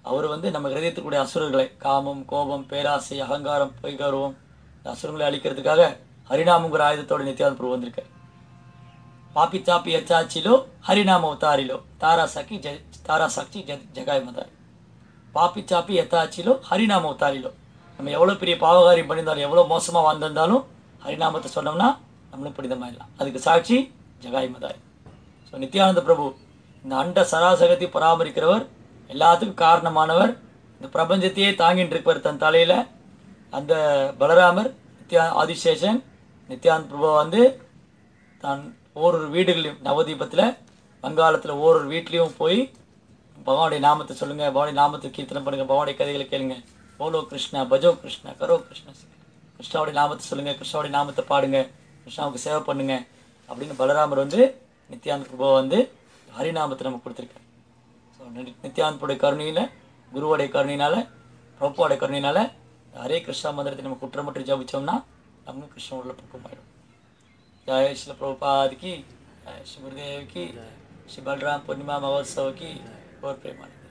அவர் வந்து நம்ம ஹிரதயத்துக்குடைய அசுரர்களை காமம் கோபம் பேராசை அகங்காரம் பொய்கர்வம் இந்த அசுரங்களை அழிக்கிறதுக்காக ஹரிநாமங்கிற ஆயுதத்தோட நித்யானந்த பிரபு வந்திருக்கார் పాపి చాపి యచాచిలో హరినామ అవతారిలో తారాసఖి జ తారాసాక్షి జ ஜகாய் மதார் பாப்பி சாப்பி எத்தாச்சிலோ ஹரிநாம அவதாரிலோ நம்ம எவ்வளோ பெரிய பாவகாரியம் பண்ணியிருந்தாலும் எவ்வளோ மோசமாக வாழ்ந்திருந்தாலும் ஹரிநாமத்தை சொன்னோம்னா நம்மளும் புனிதமாயிடலாம் அதுக்கு சாட்சி ஜகாய் மதாய் ஸோ நித்யானந்த பிரபு இந்த அண்ட சராசகத்தை பராமரிக்கிறவர் எல்லாத்துக்கும் காரணமானவர் இந்த பிரபஞ்சத்தையே தாங்கிட்டு இருப்பவர் தன் தலையில் அந்த பலராமர் நித்யா ஆதிசேஷன் நித்யானந்த பிரபு வந்து தான் ஓரொரு வீடுகளையும் நவதீபத்தில் வங்காளத்தில் ஓரொரு வீட்லேயும் போய் பகவானுடைய நாமத்தை சொல்லுங்கள் பகவானுடைய நாமத்தை கீர்த்தனை பண்ணுங்கள் பகவானுடைய கதைகளை கேளுங்க போலோ கிருஷ்ணா பஜோ கிருஷ்ணா கரோ கிருஷ்ணா கிருஷ்ணாவுடைய நாமத்தை சொல்லுங்கள் கிருஷ்ணாவுடைய நாமத்தை பாடுங்க கிருஷ்ணாவுக்கு சேவை பண்ணுங்க அப்படின்னு பலராமர் வந்து நித்யானந்த பிரபா வந்து ஹரிநாமத்தை நமக்கு கொடுத்துருக்காரு ஸோ நித்யானந்தோடைய கருணையில் குருவோடைய கருணையினால பிரபுவோடைய கருணையினால ஹரே கிருஷ்ணா மந்திரத்தை நம்ம குற்றமற்று ஜபிச்சோம்னா நம்ம கிருஷ்ண உள்ள பக்குவமாயிடும் जय श्री प्रभुपाद की जय श्री गुरुदेव की श्री बलराम पूर्णिमा महोत्सव की और प्रेमानंद